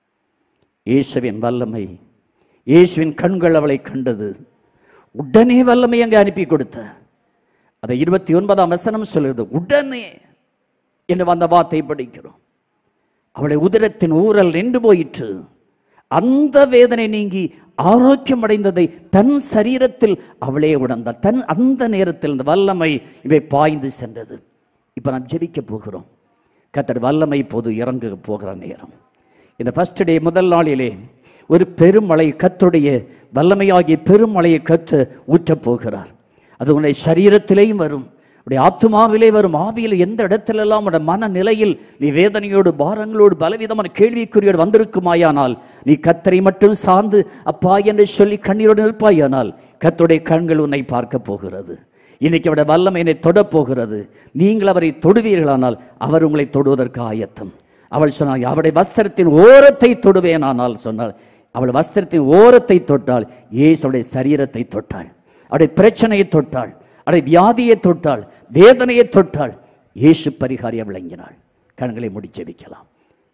இயேசுவின் வல்லமை இயேசுவின் கண்கள் அவளை கண்டது உடனே வல்லமை அங்கே அனுப்பி கொடுத்த அதை இருபத்தி ஒன்பதாம் வசனம் சொல்லுது உடனே என்று வந்த வார்த்தை படிக்கிறோம் அவளை உதரத்தின் ஊரல் நின்று போயிற்று அந்த வேதனை நீங்கி ஆரோக்கியம் அடைந்ததை தன் சரீரத்தில் அவளே உணர்ந்தாள் தன் அந்த நேரத்தில் இந்த வல்லமை இவை பாய்ந்து சென்றது இப்போ நாம் ஜெபிக்க போகிறோம் கத்தர் வல்லமை இப்போது இறங்க போகிற நேரம் இந்த ஃபர்ஸ்ட் டே முதல் நாளிலே ஒரு பெருமழை கத்துடைய வல்லமையாகிய பெருமழையை கத்து ஊற்றப் போகிறார் அது உன்னை சரீரத்திலேயும் வரும் உடைய ஆத்துமாவிலே வரும் ஆவியில் எந்த இடத்திலெல்லாம் உடைய மனநிலையில் நீ வேதனையோடு பாரங்களோடு பலவிதமான கேள்விக்குறியோடு வந்திருக்குமாயானால் நீ கத்தரை மட்டும் சார்ந்து அப்பா என்று சொல்லி கண்ணீரோடு நிற்பாயானால் கத்துடைய கண்கள் உன்னை பார்க்க போகிறது இன்னைக்கு அவருடைய வல்லமை என்னை தொடப் போகிறது நீங்கள் அவரை தொடுவீர்களானால் அவர் உங்களை தொடுவதற்கு ஆயத்தம் அவள் சொன்னாள் அவருடைய வஸ்திரத்தின் ஓரத்தை தொடுவேனானால் சொன்னாள் அவள் வஸ்திரத்தின் ஓரத்தை தொட்டாள் இயேசுடைய சரீரத்தை தொட்டாள் அவருடைய பிரச்சனையை தொட்டாள் அவருடைய வியாதியை தொட்டாள் வேதனையை தொட்டாள் இயேசு பரிகாரியை விளங்கினாள் கண்களை முடிச்சு வைக்கலாம்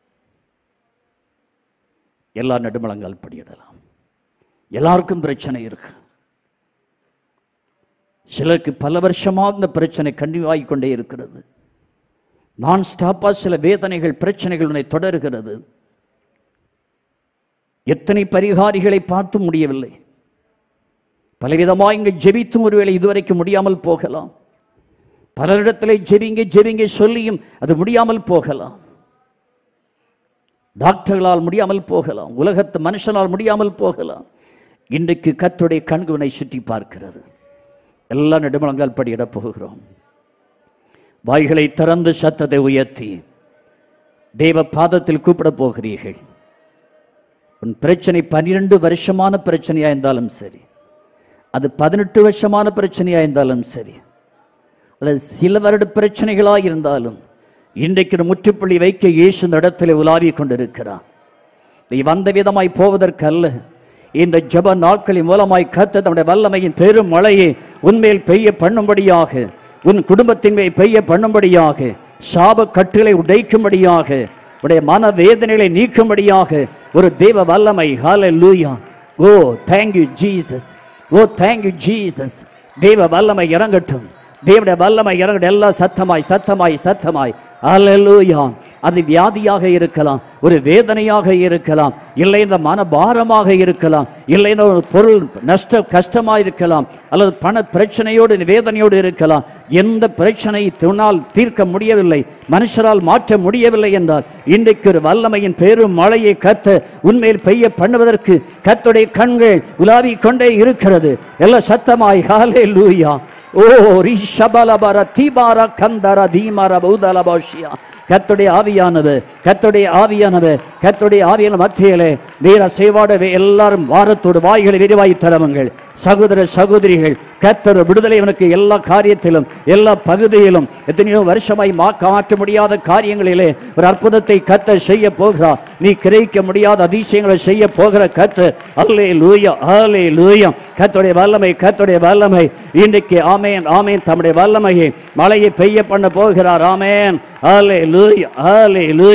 எல்லா நடுமலங்கால் படியிடலாம் எல்லாருக்கும் பிரச்சனை இருக்கு சிலருக்கு பல வருஷமாக இந்த பிரச்சனை கண்டிப்பாகி கொண்டே இருக்கிறது நான் ஸ்டாப்பா சில வேதனைகள் பிரச்சனைகள் உன்னை தொடர்கிறது எத்தனை பரிகாரிகளை பார்த்து முடியவில்லை பலவிதமாக இங்கே ஜெபித்தும் ஒருவேளை இதுவரைக்கும் முடியாமல் போகலாம் பலரிடத்திலே ஜெபிங்க ஜெபிங்க சொல்லியும் அது முடியாமல் போகலாம் டாக்டர்களால் முடியாமல் போகலாம் உலகத்து மனுஷனால் முடியாமல் போகலாம் இன்றைக்கு கத்துடைய கண்குனை சுற்றி பார்க்கிறது எல்லா நெடுமலங்கால் படியிடப் போகிறோம் வாய்களை திறந்து சத்தத்தை உயர்த்தி தேவ பாதத்தில் கூப்பிடப் போகிறீர்கள் உன் பிரச்சனை பன்னிரண்டு வருஷமான பிரச்சனையா இருந்தாலும் சரி அது பதினெட்டு வருஷமான பிரச்சனையா இருந்தாலும் சரி அல்லது சில வருட பிரச்சனைகளாக இருந்தாலும் இன்றைக்கு ஒரு முற்றுப்புள்ளி வைக்க இயேசு இந்த இடத்துல உலாவி கொண்டிருக்கிறார் நீ வந்த விதமாய் போவதற்கல்ல இந்த ஜெப நாட்களின் மூலமாய் கத்த தம்முடைய வல்லமையின் பெரும் மழையை உன்மேல் பெய்ய பண்ணும்படியாக உன் குடும்பத்தின் மேல் பெய்ய பண்ணும்படியாக சாப கட்டுகளை உடைக்கும்படியாக உடைய மன வேதனைகளை நீக்கும்படியாக ஒரு தெய்வ வல்லமை hallelujah oh thank you Jesus oh thank you Jesus தெய்வ வல்லமை இறங்கட்டும் தேவனுடைய வல்லமை இறங்கட்டும் எல்லாம் சத்தமாய் சத்தமாய் சத்தமாய் அல்லேலூயா அது வியாதியாக இருக்கலாம் ஒரு வேதனையாக இருக்கலாம் இல்லை இந்த மன பாரமாக இருக்கலாம் இல்லை இந்த ஒரு பொருள் நஷ்ட கஷ்டமாக இருக்கலாம் அல்லது பண பிரச்சனையோடு வேதனையோடு இருக்கலாம் எந்த பிரச்சனை துணால் தீர்க்க முடியவில்லை மனுஷரால் மாற்ற முடியவில்லை என்றால் இன்றைக்கு ஒரு வல்லமையின் பெரும் மழையை கத்த உண்மையில் பெய்ய பண்ணுவதற்கு கத்துடைய கண்கள் உலாவி கொண்டே இருக்கிறது எல்லாம் சத்தமாய் ஹாலே லூயா ஓ ரிஷபலபர தீபார கந்தர தீமர பௌதல பாஷியா கத்துடைய ஆவியானவர் கத்துடைய ஆவியானவர் கத்துடைய ஆவியான மத்தியிலே வீர சேவாடவே எல்லாரும் வாரத்தோடு வாய்களை விரிவாய் தரவுங்கள் சகோதர சகோதரிகள் கத்தர் விடுதலை அவனுக்கு எல்லா காரியத்திலும் எல்லா பகுதியிலும் எத்தனையோ வருஷமாய் மாக்க மாற்ற முடியாத காரியங்களிலே ஒரு அற்புதத்தை கத்த செய்ய போகிறார் நீ கிரகிக்க முடியாத அதிசயங்களை செய்ய போகிற கத்து அல்லே லூயா அல்லே லூயா கத்துடைய வல்லமை கத்துடைய வல்லமை இன்றைக்கு ஆமேன் ஆமேன் தம்முடைய வல்லமையை மழையை பெய்ய பண்ண போகிறார் ஆமேன் ஆலே லூயா ஆலே லூயா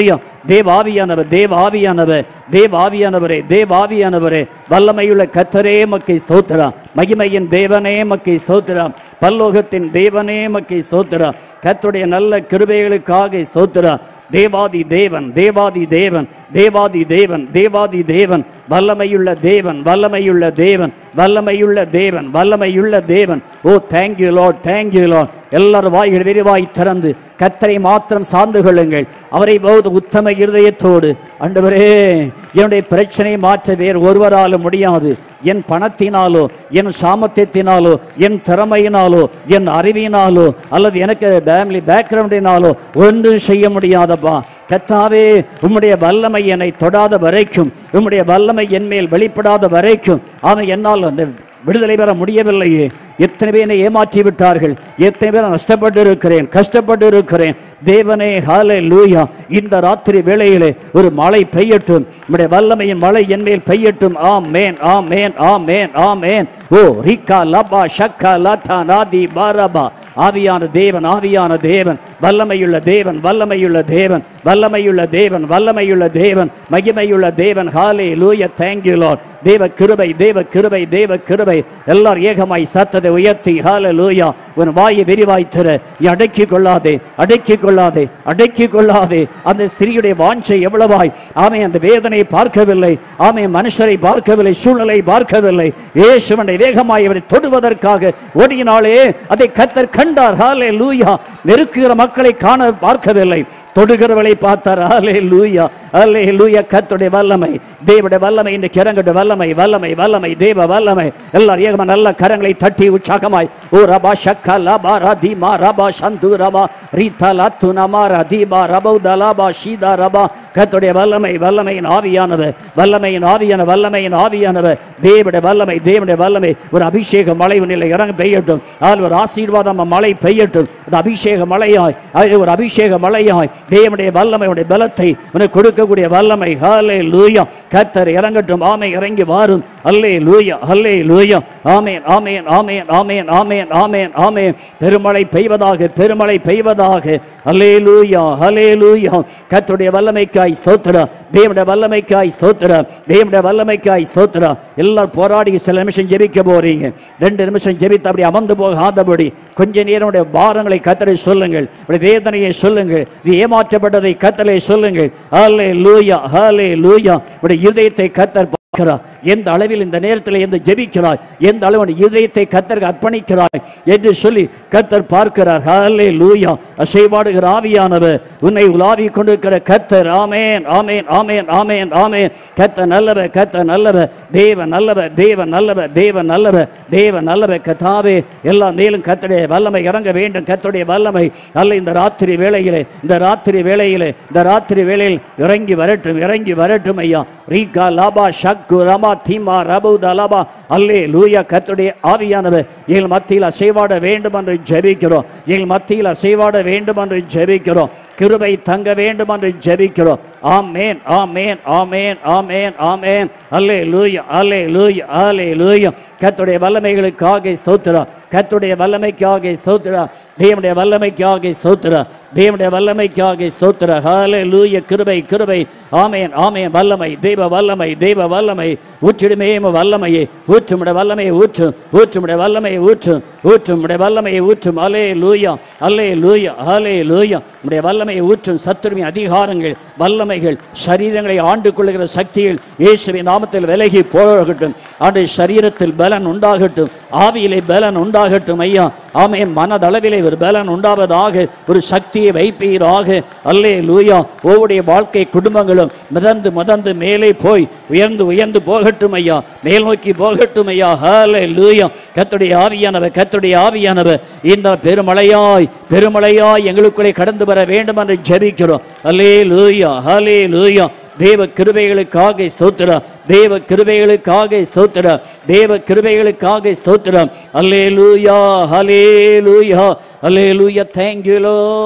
தேவாவியானவர் தேவாவியானவர் தேவாவியானவரே தேவாவியானவரே வல்லமையுள்ள கத்தரே மக்கை ஸ்தோத்திரா மகிமையின் தேவனே மக்கை ஸ்தோத்திரா பல்லோகத்தின் தேவனே மக்கை ஸ்தோத்திரா கர்த்தருடைய நல்ல கிருபைகளுக்காக ஸ்தோத்திரா தேவாதி தேவன் தேவாதி தேவன் தேவாதி தேவன் தேவாதி தேவன் வல்லமையுள்ள தேவன் வல்லமையுள்ள தேவன் வல்லமையுள்ள தேவன் வல்லமையுள்ள தேவன் oh thank you Lord thank you Lord எல்லாரும் வாய்கள் விரிவாய் திறந்து கத்தரை மாத்திரம் சார்ந்து கொள்ளுங்கள் அவரை போது உத்தம இருதயத்தோடு ஆண்டவரே என்னுடைய பிரச்சனையை மாற்ற வேறு ஒருவராலும் முடியாது என் பணத்தினாலோ என் சாமர்த்தியத்தினாலோ என் திறமையினாலோ என் அறிவினாலோ அல்லது எனக்கு ஃபேமிலி பேக்ரவுண்டினாலோ ஒன்றும் செய்ய முடியாதப்பா கத்தாவே உம்முடைய வல்லமை என்னை தொடாத வரைக்கும் உம்முடைய வல்லமை என் மேல் வெளிப்படாத வரைக்கும் அவன் என்னால் அந்த விடுதலை பெற முடியவில்லையே எத்தனை பேர் என்னை ஏமாற்றி விட்டார்கள் எத்தனை பேர் நான் நஷ்டப்பட்டு இருக்கிறேன் கஷ்டப்பட்டு இருக்கிறேன் தேவனே ஹாலே லூயா இந்த ராத்திரி வேளையிலே ஒரு மழை பெய்யட்டும் உம்முடைய வல்லமையின் மழை என் மேல் பெய்யட்டும் ஆம் மேன் ஆம் மேன் ஆம் மேன் ஆம் மேன் ஓ ரிக்கா லபா ஷக்கா லதா நாதி பாரபா ஆவியான தேவன் ஆவியான தேவன் வல்லமையுள்ள தேவன் வல்லமையுள்ள தேவன் வல்லமையுள்ள தேவன் வல்லமையுள்ள தேவன் மகிமையுள்ள தேவன் ஹாலே லூயா தேங்க்யூ லார்ட் தேவ கிருபை தேவ கிருபை தேவ கிருபை எல்லார் ஏகமாய் சத்ததை உயர்த்தி ஹாலே லூயா உன் வாயை விரிவாய் திற நீ அடக்கிக் கொள்ளாதே அடக்கிக் கொள்ளாதே அடக்கிக் கொள்ளாதே அந்த ஸ்திரியுடைய வாஞ்சை எவ்வளவாய் ஆமை அந்த வேதனையை பார்க்கவில்லை ஆமை மனுஷரை பார்க்கவில்லை சூழ்நிலை பார்க்கவில்லை இயேசுவனை வேகமாய் அவரை தொடுவதற்காக ஓடினாலே அதை கத்தர் கண்டார் ஹாலே லூயா நெருக்குகிற மக்களை காண பார்க்கவில்லை தொடுகிறவளை பார்த்தார் ஹாலே லூயா ஹாலே லூயா கத்துடைய வல்லமை தேவடைய வல்லமை இன்றைக்கு இறங்கட்டும் வல்லமை வல்லமை வல்லமை தேவ வல்லமை எல்லாரும் ஏகமா நல்ல கரங்களை தட்டி உற்சாகமாய் ஓ ரபா ஷக்கா லபா ரதி மா ரபா சந்து ரபா ரீதா லத்து நமா ரதி பா ரபௌத லபா ஷீதா ரபா கத்துடைய வல்லமை வல்லமையின் ஆவியானவர் வல்லமையின் ஆவியான வல்லமையின் ஆவியானவர் தேவடைய வல்லமை தேவனுடைய வல்லமை ஒரு அபிஷேக மழை உன்னிலை இறங்க பெய்யட்டும் அதில் ஒரு ஆசீர்வாதம் மழை பெய்யட்டும் அது அபிஷேக மழையாய் அது ஒரு அபிஷேக மழையாய் தேவனுடைய வல்லமையுடைய பலத்தை உனக்கு கொடுக்கக்கூடிய வல்லமை ஹாலே லூயா கத்தர் இறங்கட்டும் ஆமை இறங்கி வாரும் அல்லே லூயா அல்லே லூயா ஆமேன் ஆமேன் ஆமேன் ஆமேன் ஆமேன் ஆமேன் ஆமேன் பெருமழை பெய்வதாக பெருமழை பெய்வதாக அல்லே லூயா ஹலே லூயா கத்தருடைய வல்லமைக்காய் ஸ்தோத்திரா தேவனுடைய வல்லமைக்காய் ஸ்தோத்திரா தேவனுடைய வல்லமைக்காய் ஸ்தோத்திரா எல்லாரும் போராடி சில நிமிஷம் ஜெபிக்க போறீங்க ரெண்டு நிமிஷம் ஜெபித்து அப்படி அமர்ந்து போகாதபடி கொஞ்ச நேரம் உடைய பாரங்களை கத்தரை சொல்லுங்கள் உடைய வேதனையை சொல்லுங்கள் இது ஏமாற்றப்பட்டதை கத்தலை சொல்லுங்கள் ஹாலே லூயா ஹாலே லூயா உடைய இதயத்தை கத்தர் பார்க்கிறார் எந்த அளவில் இந்த நேரத்தில் எந்த ஜெபிக்கிறாய் எந்த அளவு உன் இதயத்தை கத்தருக்கு அர்ப்பணிக்கிறாய் என்று சொல்லி கத்தர் பார்க்கிறார் ஹாலே லூயா அசைவாடுகிற ஆவியானவர் உன்னை உலாவி கொண்டிருக்கிற கத்தர் ஆமேன் ஆமேன் ஆமேன் ஆமேன் ஆமேன் கத்த நல்லவர் கத்த நல்லவர் தேவ நல்லவர் தேவ நல்லவர் தேவ நல்லவர் தேவ நல்லவர் கத்தாவே எல்லாம் மேலும் கத்தடைய வல்லமை இறங்க வேண்டும் கத்துடைய வல்லமை அல்ல இந்த ராத்திரி வேளையிலே இந்த ராத்திரி வேளையிலே இந்த ராத்திரி வேளையில் இறங்கி வரட்டும் இறங்கி வரட்டும் ஐயா ரீகா லாபா ஷக்கு ரமா தீமா ரபுத லபா அல்லே லூயா கத்துடைய ஆவியானவர் எங்கள் மத்தியில் அசைவாட வேண்டும் என்று ஜெபிக்கிறோம் எங்கள் மத்தியில் அசைவாட வேண்டும் என்று ஜெபிக்கிறோம் கிருபை தங்க வேண்டும் என்று ஜெபிக்கிறோம் ஆமேன் ஆமேன் ஆமேன் ஆமேன் ஆமேன் அல்லே லூயா அல்லே லூயா அல்லே லூயா கத்துடைய வல்லமைகளுக்காக ஸ்தோத்திரா கத்துடைய வல்லமைக்காக ஸ்தோத்திரா தேவனுடைய வல்லமைக்காக ஸ்தோத்திரா தேவனுடைய வல்லமைக்காக ஸ்தோத்திர ஹாலே லூய கிருபை கிருபை ஆமேன் ஆமேன் வல்லமை தெய்வ வல்லமை தெய்வ வல்லமை ஊற்றிடுமே வல்லமையே ஊற்றுமுடைய வல்லமையை ஊற்று ஊற்றுமுடைய வல்லமையை ஊற்று ஊற்றுமுடைய வல்லமையை ஊற்றும் அலே லூயா அல்லே லூயா ஹாலே லூயா உடைய வல்லமையை ஊற்றும் சத்துருவின் அதிகாரங்கள் வல்லமைகள் சரீரங்களை ஆண்டு கொள்ளுகிற சக்திகள் இயேசுவின் நாமத்தில் விலகி போகட்டும் ஆண்டு சரீரத்தில் பலன் உண்டாகட்டும் ஆவியிலே பலன் உண்டாகட்டும் ஐயா ஆமே மனதளவிலே ஒரு பலன் உண்டாவதாக ஒரு சக்தியை வைப்பீராக அல்லே லூயா ஒவ்வொருடைய வாழ்க்கை குடும்பங்களும் மிதந்து மிதந்து மேலே போய் உயர்ந்து உயர்ந்து போகட்டும் ஐயா மேல் நோக்கி போகட்டும் ஐயா ஹலே லூயா கத்துடைய ஆவியானவர் கத்துடைய ஆவியானவர் இந்த பெருமழையாய் பெருமழையாய் எங்களுக்குள்ளே கடந்து வர வேண்டும் என்று ஜெபிக்கிறோம் அல்லே லூயா ஹலே லூயா தேவ கிருபைகளுக்காக ஸ்தோத்திர தேவ கிருபைகளுக்காக ஸ்தோத்திர தேவ கிருபைகளுக்காக ஸ்தோத்திரம் அல்லேலூயா ஹalleluya ஹalleluya thank you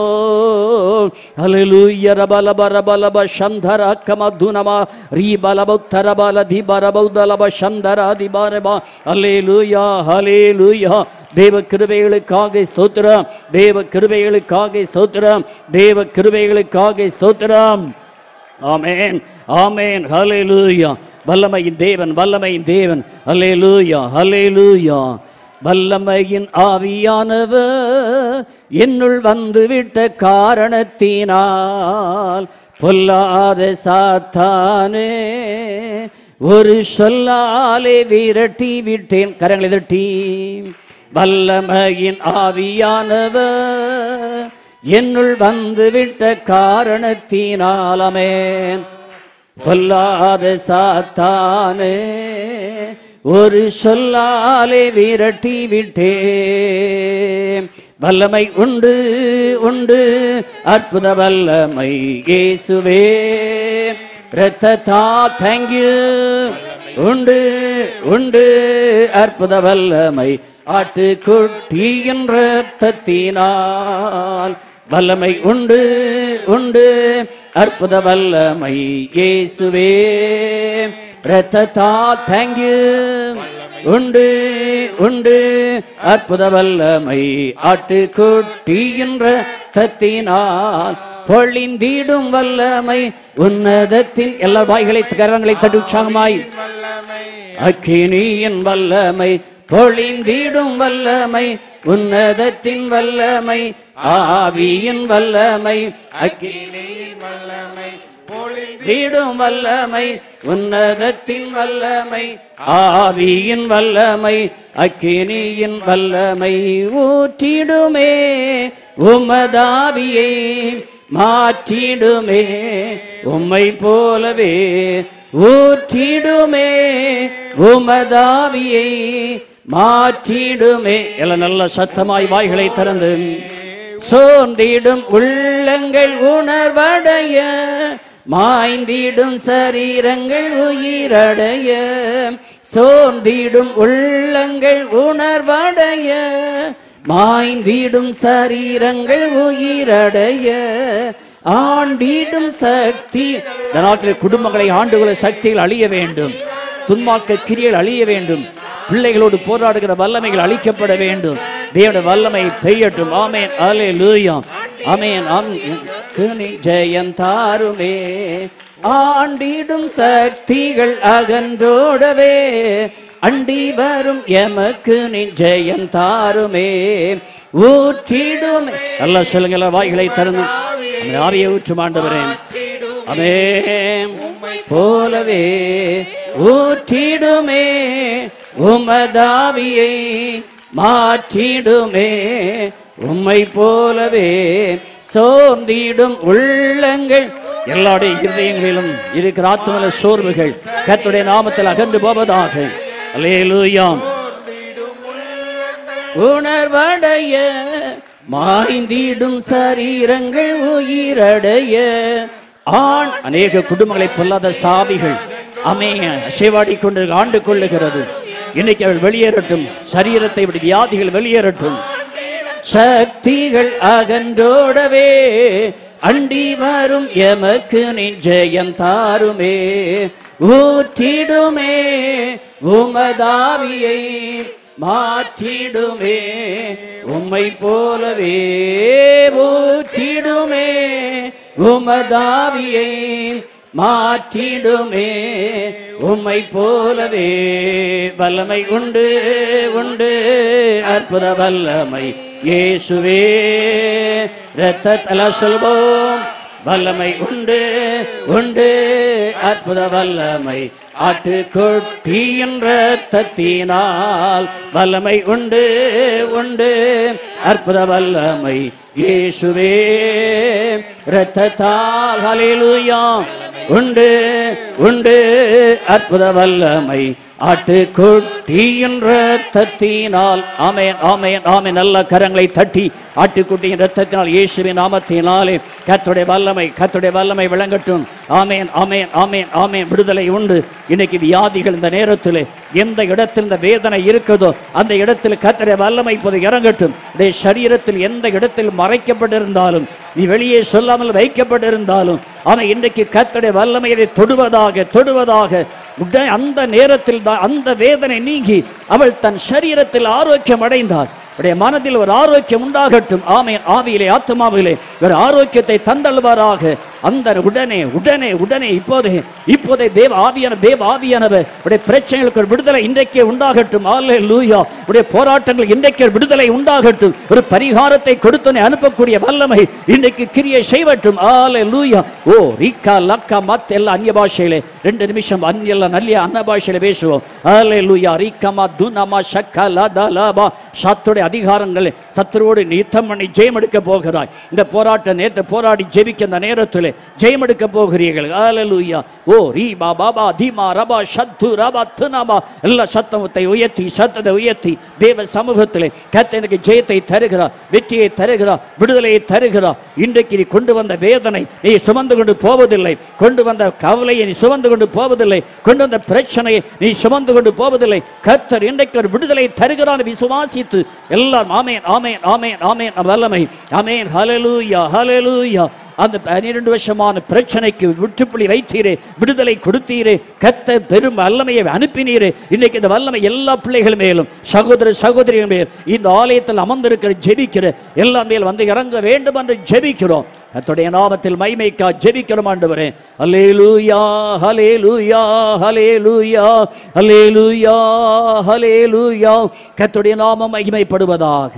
lord hallelujah rabalaba rabalaba shamdhara kamadunama ribalabuttarabala dibarabudalaba shamdara dibaraba hallelujah hallelujah தேவ கிருபைகளுக்காக ஸ்தோத்திரம் தேவ கிருபைகளுக்காக ஸ்தோத்திரம் தேவ கிருபைகளுக்காக ஸ்தோத்திரம் ஆமென் ஆமென் ஹalleluya வல்லமையின் தேவன் வல்லமையின் தேவன் ஹalleluya ஹalleluya வல்லமையின் ஆவியானவர் என்னுள் வந்துவிட்ட காரணத்தினால் பொல்லாத சாத்தானே ஒரு சொல்லாலே விரட்டி விட்டேன் கரங்களை தட்டி வல்லமையின் ஆவியானவர் என்னுள் வந்துவிட்ட காரணத்தினாலமே பொல்லாத சாத்தானே ஒரு சொல்லாலே விரட்டி விட்டேன் வல்லமை உண்டு உண்டு அற்புத வல்லமை இயேசுவே இரத்தத்தா தேங்க்யூ உண்டு உண்டு அற்புத வல்லமை ஆட்டுக்குட்டியின் இரத்தத்தினால் வல்லமை உண்டு உண்டு அற்புத வல்லமை இயேசுவே இரத்தத்தா தேங்க்யூ உண்டு உண்டு அற்புத வல்லமை ஆட்டுக்குட்டியின் இரத்தத்தினால் பொழிந்திடும் வல்லமை உன்னதத்தின் எல்லா வாய்களை கரங்களை தட்டி உற்சாகமாய் அக்கினியின் வல்லமை பொழிந்திடும் வல்லமை உன்னதத்தின் வல்லமை ஆவியின் வல்லமை அக்கினியின் வல்லமை பொழிந்திடும் வல்லமை உன்னதத்தின் வல்லமை ஆவியின் வல்லமை அக்கினியின் வல்லமை ஊற்றிடுமே உமதாவியை மாற்றிடுமே உம்மை போலவே ஊற்றிடுமே உமதாவியை மாற்றிடுமே எல்லாம் நல்ல சத்தமாய் வாய்களை திறந்து சோர்ந்திடும் உள்ளங்கள் உணர்வடைய மாய்ந்திடும் சரீரங்கள் உயிரடைய சோர்ந்திடும் உள்ளங்கள் உணர்வடைய மாய்ந்திடும் சரீரங்கள் உயிரடைய ஆண்டிடும் சக்தி இந்த நாட்டில் குடும்பங்களை ஆண்டுகளை சக்திகள் அழிய வேண்டும் துன்மார்க்க கிரியைகள் அழிய வேண்டும் பிள்ளைகளோடு போராடுகிற வல்லமைகள் அழிக்கப்பட வேண்டும் தேவனுடைய வல்லமை பெய்யட்டும் ஆமேன் அலே லூயாம் ஆமேன் ஆம் கிருணி ஜெயம் தாருமே ஆண்டிடும் சக்திகள் அகன்றோடவே அண்டி வரும் எமக்கு நிஜயம் தாருமே ஊற்றிடுமே நல்லா சொல்லுங்க எல்லா வாய்களை தருங்க அந்த ஆவியை ஊற்றும் ஆண்டவரே அமே போலவே ஊற்றிடுமே உமதாவியை மாற்றிடுமே உம்மை போலவே சோர்ந்திடும் உள்ளங்கள் எல்லாருடைய இருதயங்களிலும் இருக்கிற ஆத்மல சோர்வுகள் கர்த்தருடைய நாமத்தில் அகன்று போவதாக அல்லேலூயாம் உணர்வடைய மாய்ந்திடும் சரீரங்கள் உயிரடைய ஆண் அநேக குடும்பங்களை பொல்லாத சாவிகள் அமைய அசைவாடி கொண்டு ஆண்டு கொள்ளுகிறது இன்னைக்கு அவள் வெளியேறட்டும் சரீரத்தை விட வியாதிகள் வெளியேறட்டும் சக்திகள் அகன்றோடவே அண்டி வரும் எமக்கு நிஜயம் தாருமே ஊற்றிடுமே உமதாவியை மாற்றிடுமே உம்மை போலவே ஊற்றிடுமே உமதாவியை மாற்றிடுமே உம்மை போலவே வல்லமை உண்டு உண்டு அற்புத வல்லமை இயேசுவே இரத்தத்தல சொல்வோம் வல்லமை உண்டு உண்டு அற்புத வல்லமை ஆட்டுக்குட்டியின் இரத்தத்தினால் வல்லமை உண்டு உண்டு அற்புத வல்லமை இயேசுவே இரத்தத்தால் ஹalleluya உண்டு உண்டு அற்புத வல்லமை ஆட்டுக்குட்டியின் இரத்தத்தினால் ஆமென் ஆமென் ஆமென் நல்ல கரங்களை தட்டி ஆட்டுக்குட்டியின் இரத்தத்தினால் இயேசுவின் நாமத்தினாலே கர்த்தருடைய வல்லமை கர்த்தருடைய வல்லமை விளங்கட்டும் ஆமென் ஆமென் ஆமென் ஆமென் விடுதலை உண்டு இன்னைக்கு வியாதிகள் இந்த நேரத்தில் எந்த இடத்தில் இந்த வேதனை இருக்குதோ அந்த இடத்தில் கர்த்தருடைய வல்லமை இப்போது இறங்கட்டும் உடைய சரீரத்தில் எந்த இடத்தில் மறைக்கப்பட்டிருந்தாலும் நீ வெளியே சொல்லாமல் வைக்கப்பட்டிருந்தாலும் அவன் இன்றைக்கு கர்த்தருடைய வல்லமையை தொடுவதாக தொடுவதாக உடனே அந்த நேரத்தில் தான் அந்த வேதனை நீங்கி அவள் தன் சரீரத்தில் ஆரோக்கியம் அடைந்தாள் உடைய மனதில் ஒரு ஆரோக்கியம் உண்டாகட்டும் ஆமே ஆவியிலே ஆத்மாவிலே ஒரு ஆரோக்கியத்தை தந்தள்வாராக அந்த உடனே உடனே உடனே இப்போதே இப்போதே தேவ ஆவியான தேவ ஆவியானவர் உடைய பிரச்சனைகளுக்கு ஒரு விடுதலை இன்றைக்கே உண்டாகட்டும் ஆலே லூயா உடைய போராட்டங்கள் இன்றைக்கு ஒரு விடுதலை உண்டாகட்டும் ஒரு பரிகாரத்தை கொடுத்தனை அனுப்பக்கூடிய வல்லமை இன்றைக்கு கிரியை செய்வட்டும் ஆலே லூயா ஓ ரீக்கா லக்கா மத் எல்லாம் அந்நிய பாஷையிலே ரெண்டு நிமிஷம் அந்நிய நல்ல அன்ன பாஷையில பேசுவோம் ஆலே லூயா ரீக்கமா துனமா ஷக்கா லதா லாபா சத்துடைய அதிகாரங்களை சத்துருவோடு நீ யுத்தம் பண்ணி ஜெயம் எடுக்க போகிறாய் இந்த போராட்ட நேரத்தை போராடி ஜெபிக்க அந்த நேரத்தில் ஜெயம் எடுக்க போகிறீர்கள் ஹalleluya ஓ ரீபா பாபா தீமா ரபா சத்து ரபா துனாபா எல்லா சத்தத்தை உயர்த்தி சத்தத்தை உயர்த்தி தேவ சமூகத்திலே கர்த்தர் எனக்கு ஜெயத்தை தருகிறார் வெற்றியை தருகிறார் விடுதலையை தருகிறார் இன்றைக்கு நீ கொண்டு வந்த வேதனை நீ சுமந்து கொண்டு போவதில்லை கொண்டு வந்த கவலையை நீ சுமந்து கொண்டு போவதில்லை கொண்டு வந்த பிரச்சனையை நீ சுமந்து கொண்டு போவதில்லை கர்த்தர் இன்றைக்கு ஒரு விடுதலை தருகிறான் விசுவாசித்து எல்லாம் ஆமேன் ஆமேன் ஆமேன் ஆமேன் வல்லமை ஆமேன் ஹalleluya ஹalleluya அந்த பன்னிரண்டு வருஷமான பிரச்சனைக்கு முற்றுப்புள்ளி வைத்தீரே விடுதலை கொடுத்தீரே கத்த பெரும் வல்லமையை அனுப்பினீரே இன்னைக்கு இந்த வல்லமை எல்லா பிள்ளைகள் மேலும் சகோதர சகோதரிகள் மேல் இந்த ஆலயத்தில் அமர்ந்திருக்கிற ஜெபிக்கிற எல்லா மேல் வந்து இறங்க வேண்டும் என்று ஜெபிக்கிறோம் கர்த்தருடைய நாமத்தில் மைமைக்கா ஜெபிக்கிறோம் ஆண்டவரே ஹalleluya ஹalleluya ஹalleluya ஹalleluya ஹalleluya கர்த்தருடைய நாமம் மகிமைப்படுவதாக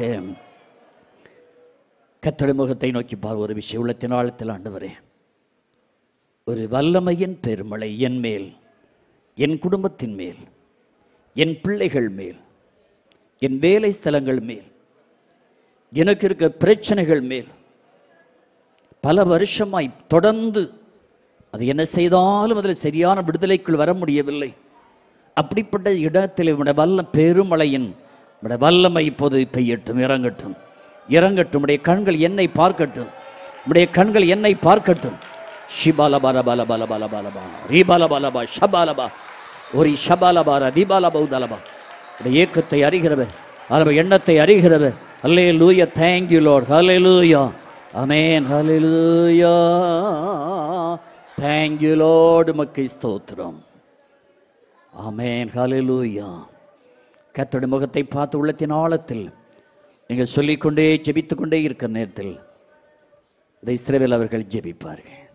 கத்தடி முகத்தை நோக்கி பார் ஒரு விஷயம் உள்ளத்தின் ஆழத்தில் ஆண்டவரே ஒரு வல்லமையின் பெருமழை என் மேல் என் குடும்பத்தின் மேல் என் பிள்ளைகள் மேல் என் வேலை ஸ்தலங்கள் மேல் எனக்கு இருக்க பிரச்சனைகள் மேல் பல வருஷமாய் தொடர்ந்து அது என்ன செய்தாலும் அதில் சரியான விடுதலைக்குள் வர முடியவில்லை அப்படிப்பட்ட இடத்தில் உடைய வல்ல பெருமழையின் உடைய வல்லமை இப்போது பெய்யட்டும் இறங்கட்டும் இறங்கட்டும் உடைய கண்கள் என்னை பார்க்கட்டும் உடைய கண்கள் என்னை பார்க்கட்டும் ஷிபால பால பால பால பால பால பா ரீபால பாலபா ஷபாலபா ஒரு ஷபாலபார தீபாலபா உதலபா உடைய ஏக்கத்தை அறிகிறவர் அரப எண்ணத்தை அறிகிறவர் அல்லே லூயா தேங்க்யூ லோட் ஹலே லூயா அமேன் ஹலே லூயா தேங்க்யூ லோடு மக்கை ஸ்தோத்திரம் ஆமேன் ஹalleluya கர்த்தருடைய முகத்தை பார்த்து உள்ளத்தின் ஆழத்தில் நீங்கள் சொல்லிக்கொண்டே ஜெபித்துக்கொண்டே இருக்கிற நேரத்தில் இதை இஸ்ரவேல் அவர்கள் ஜெபிப்பார்கள்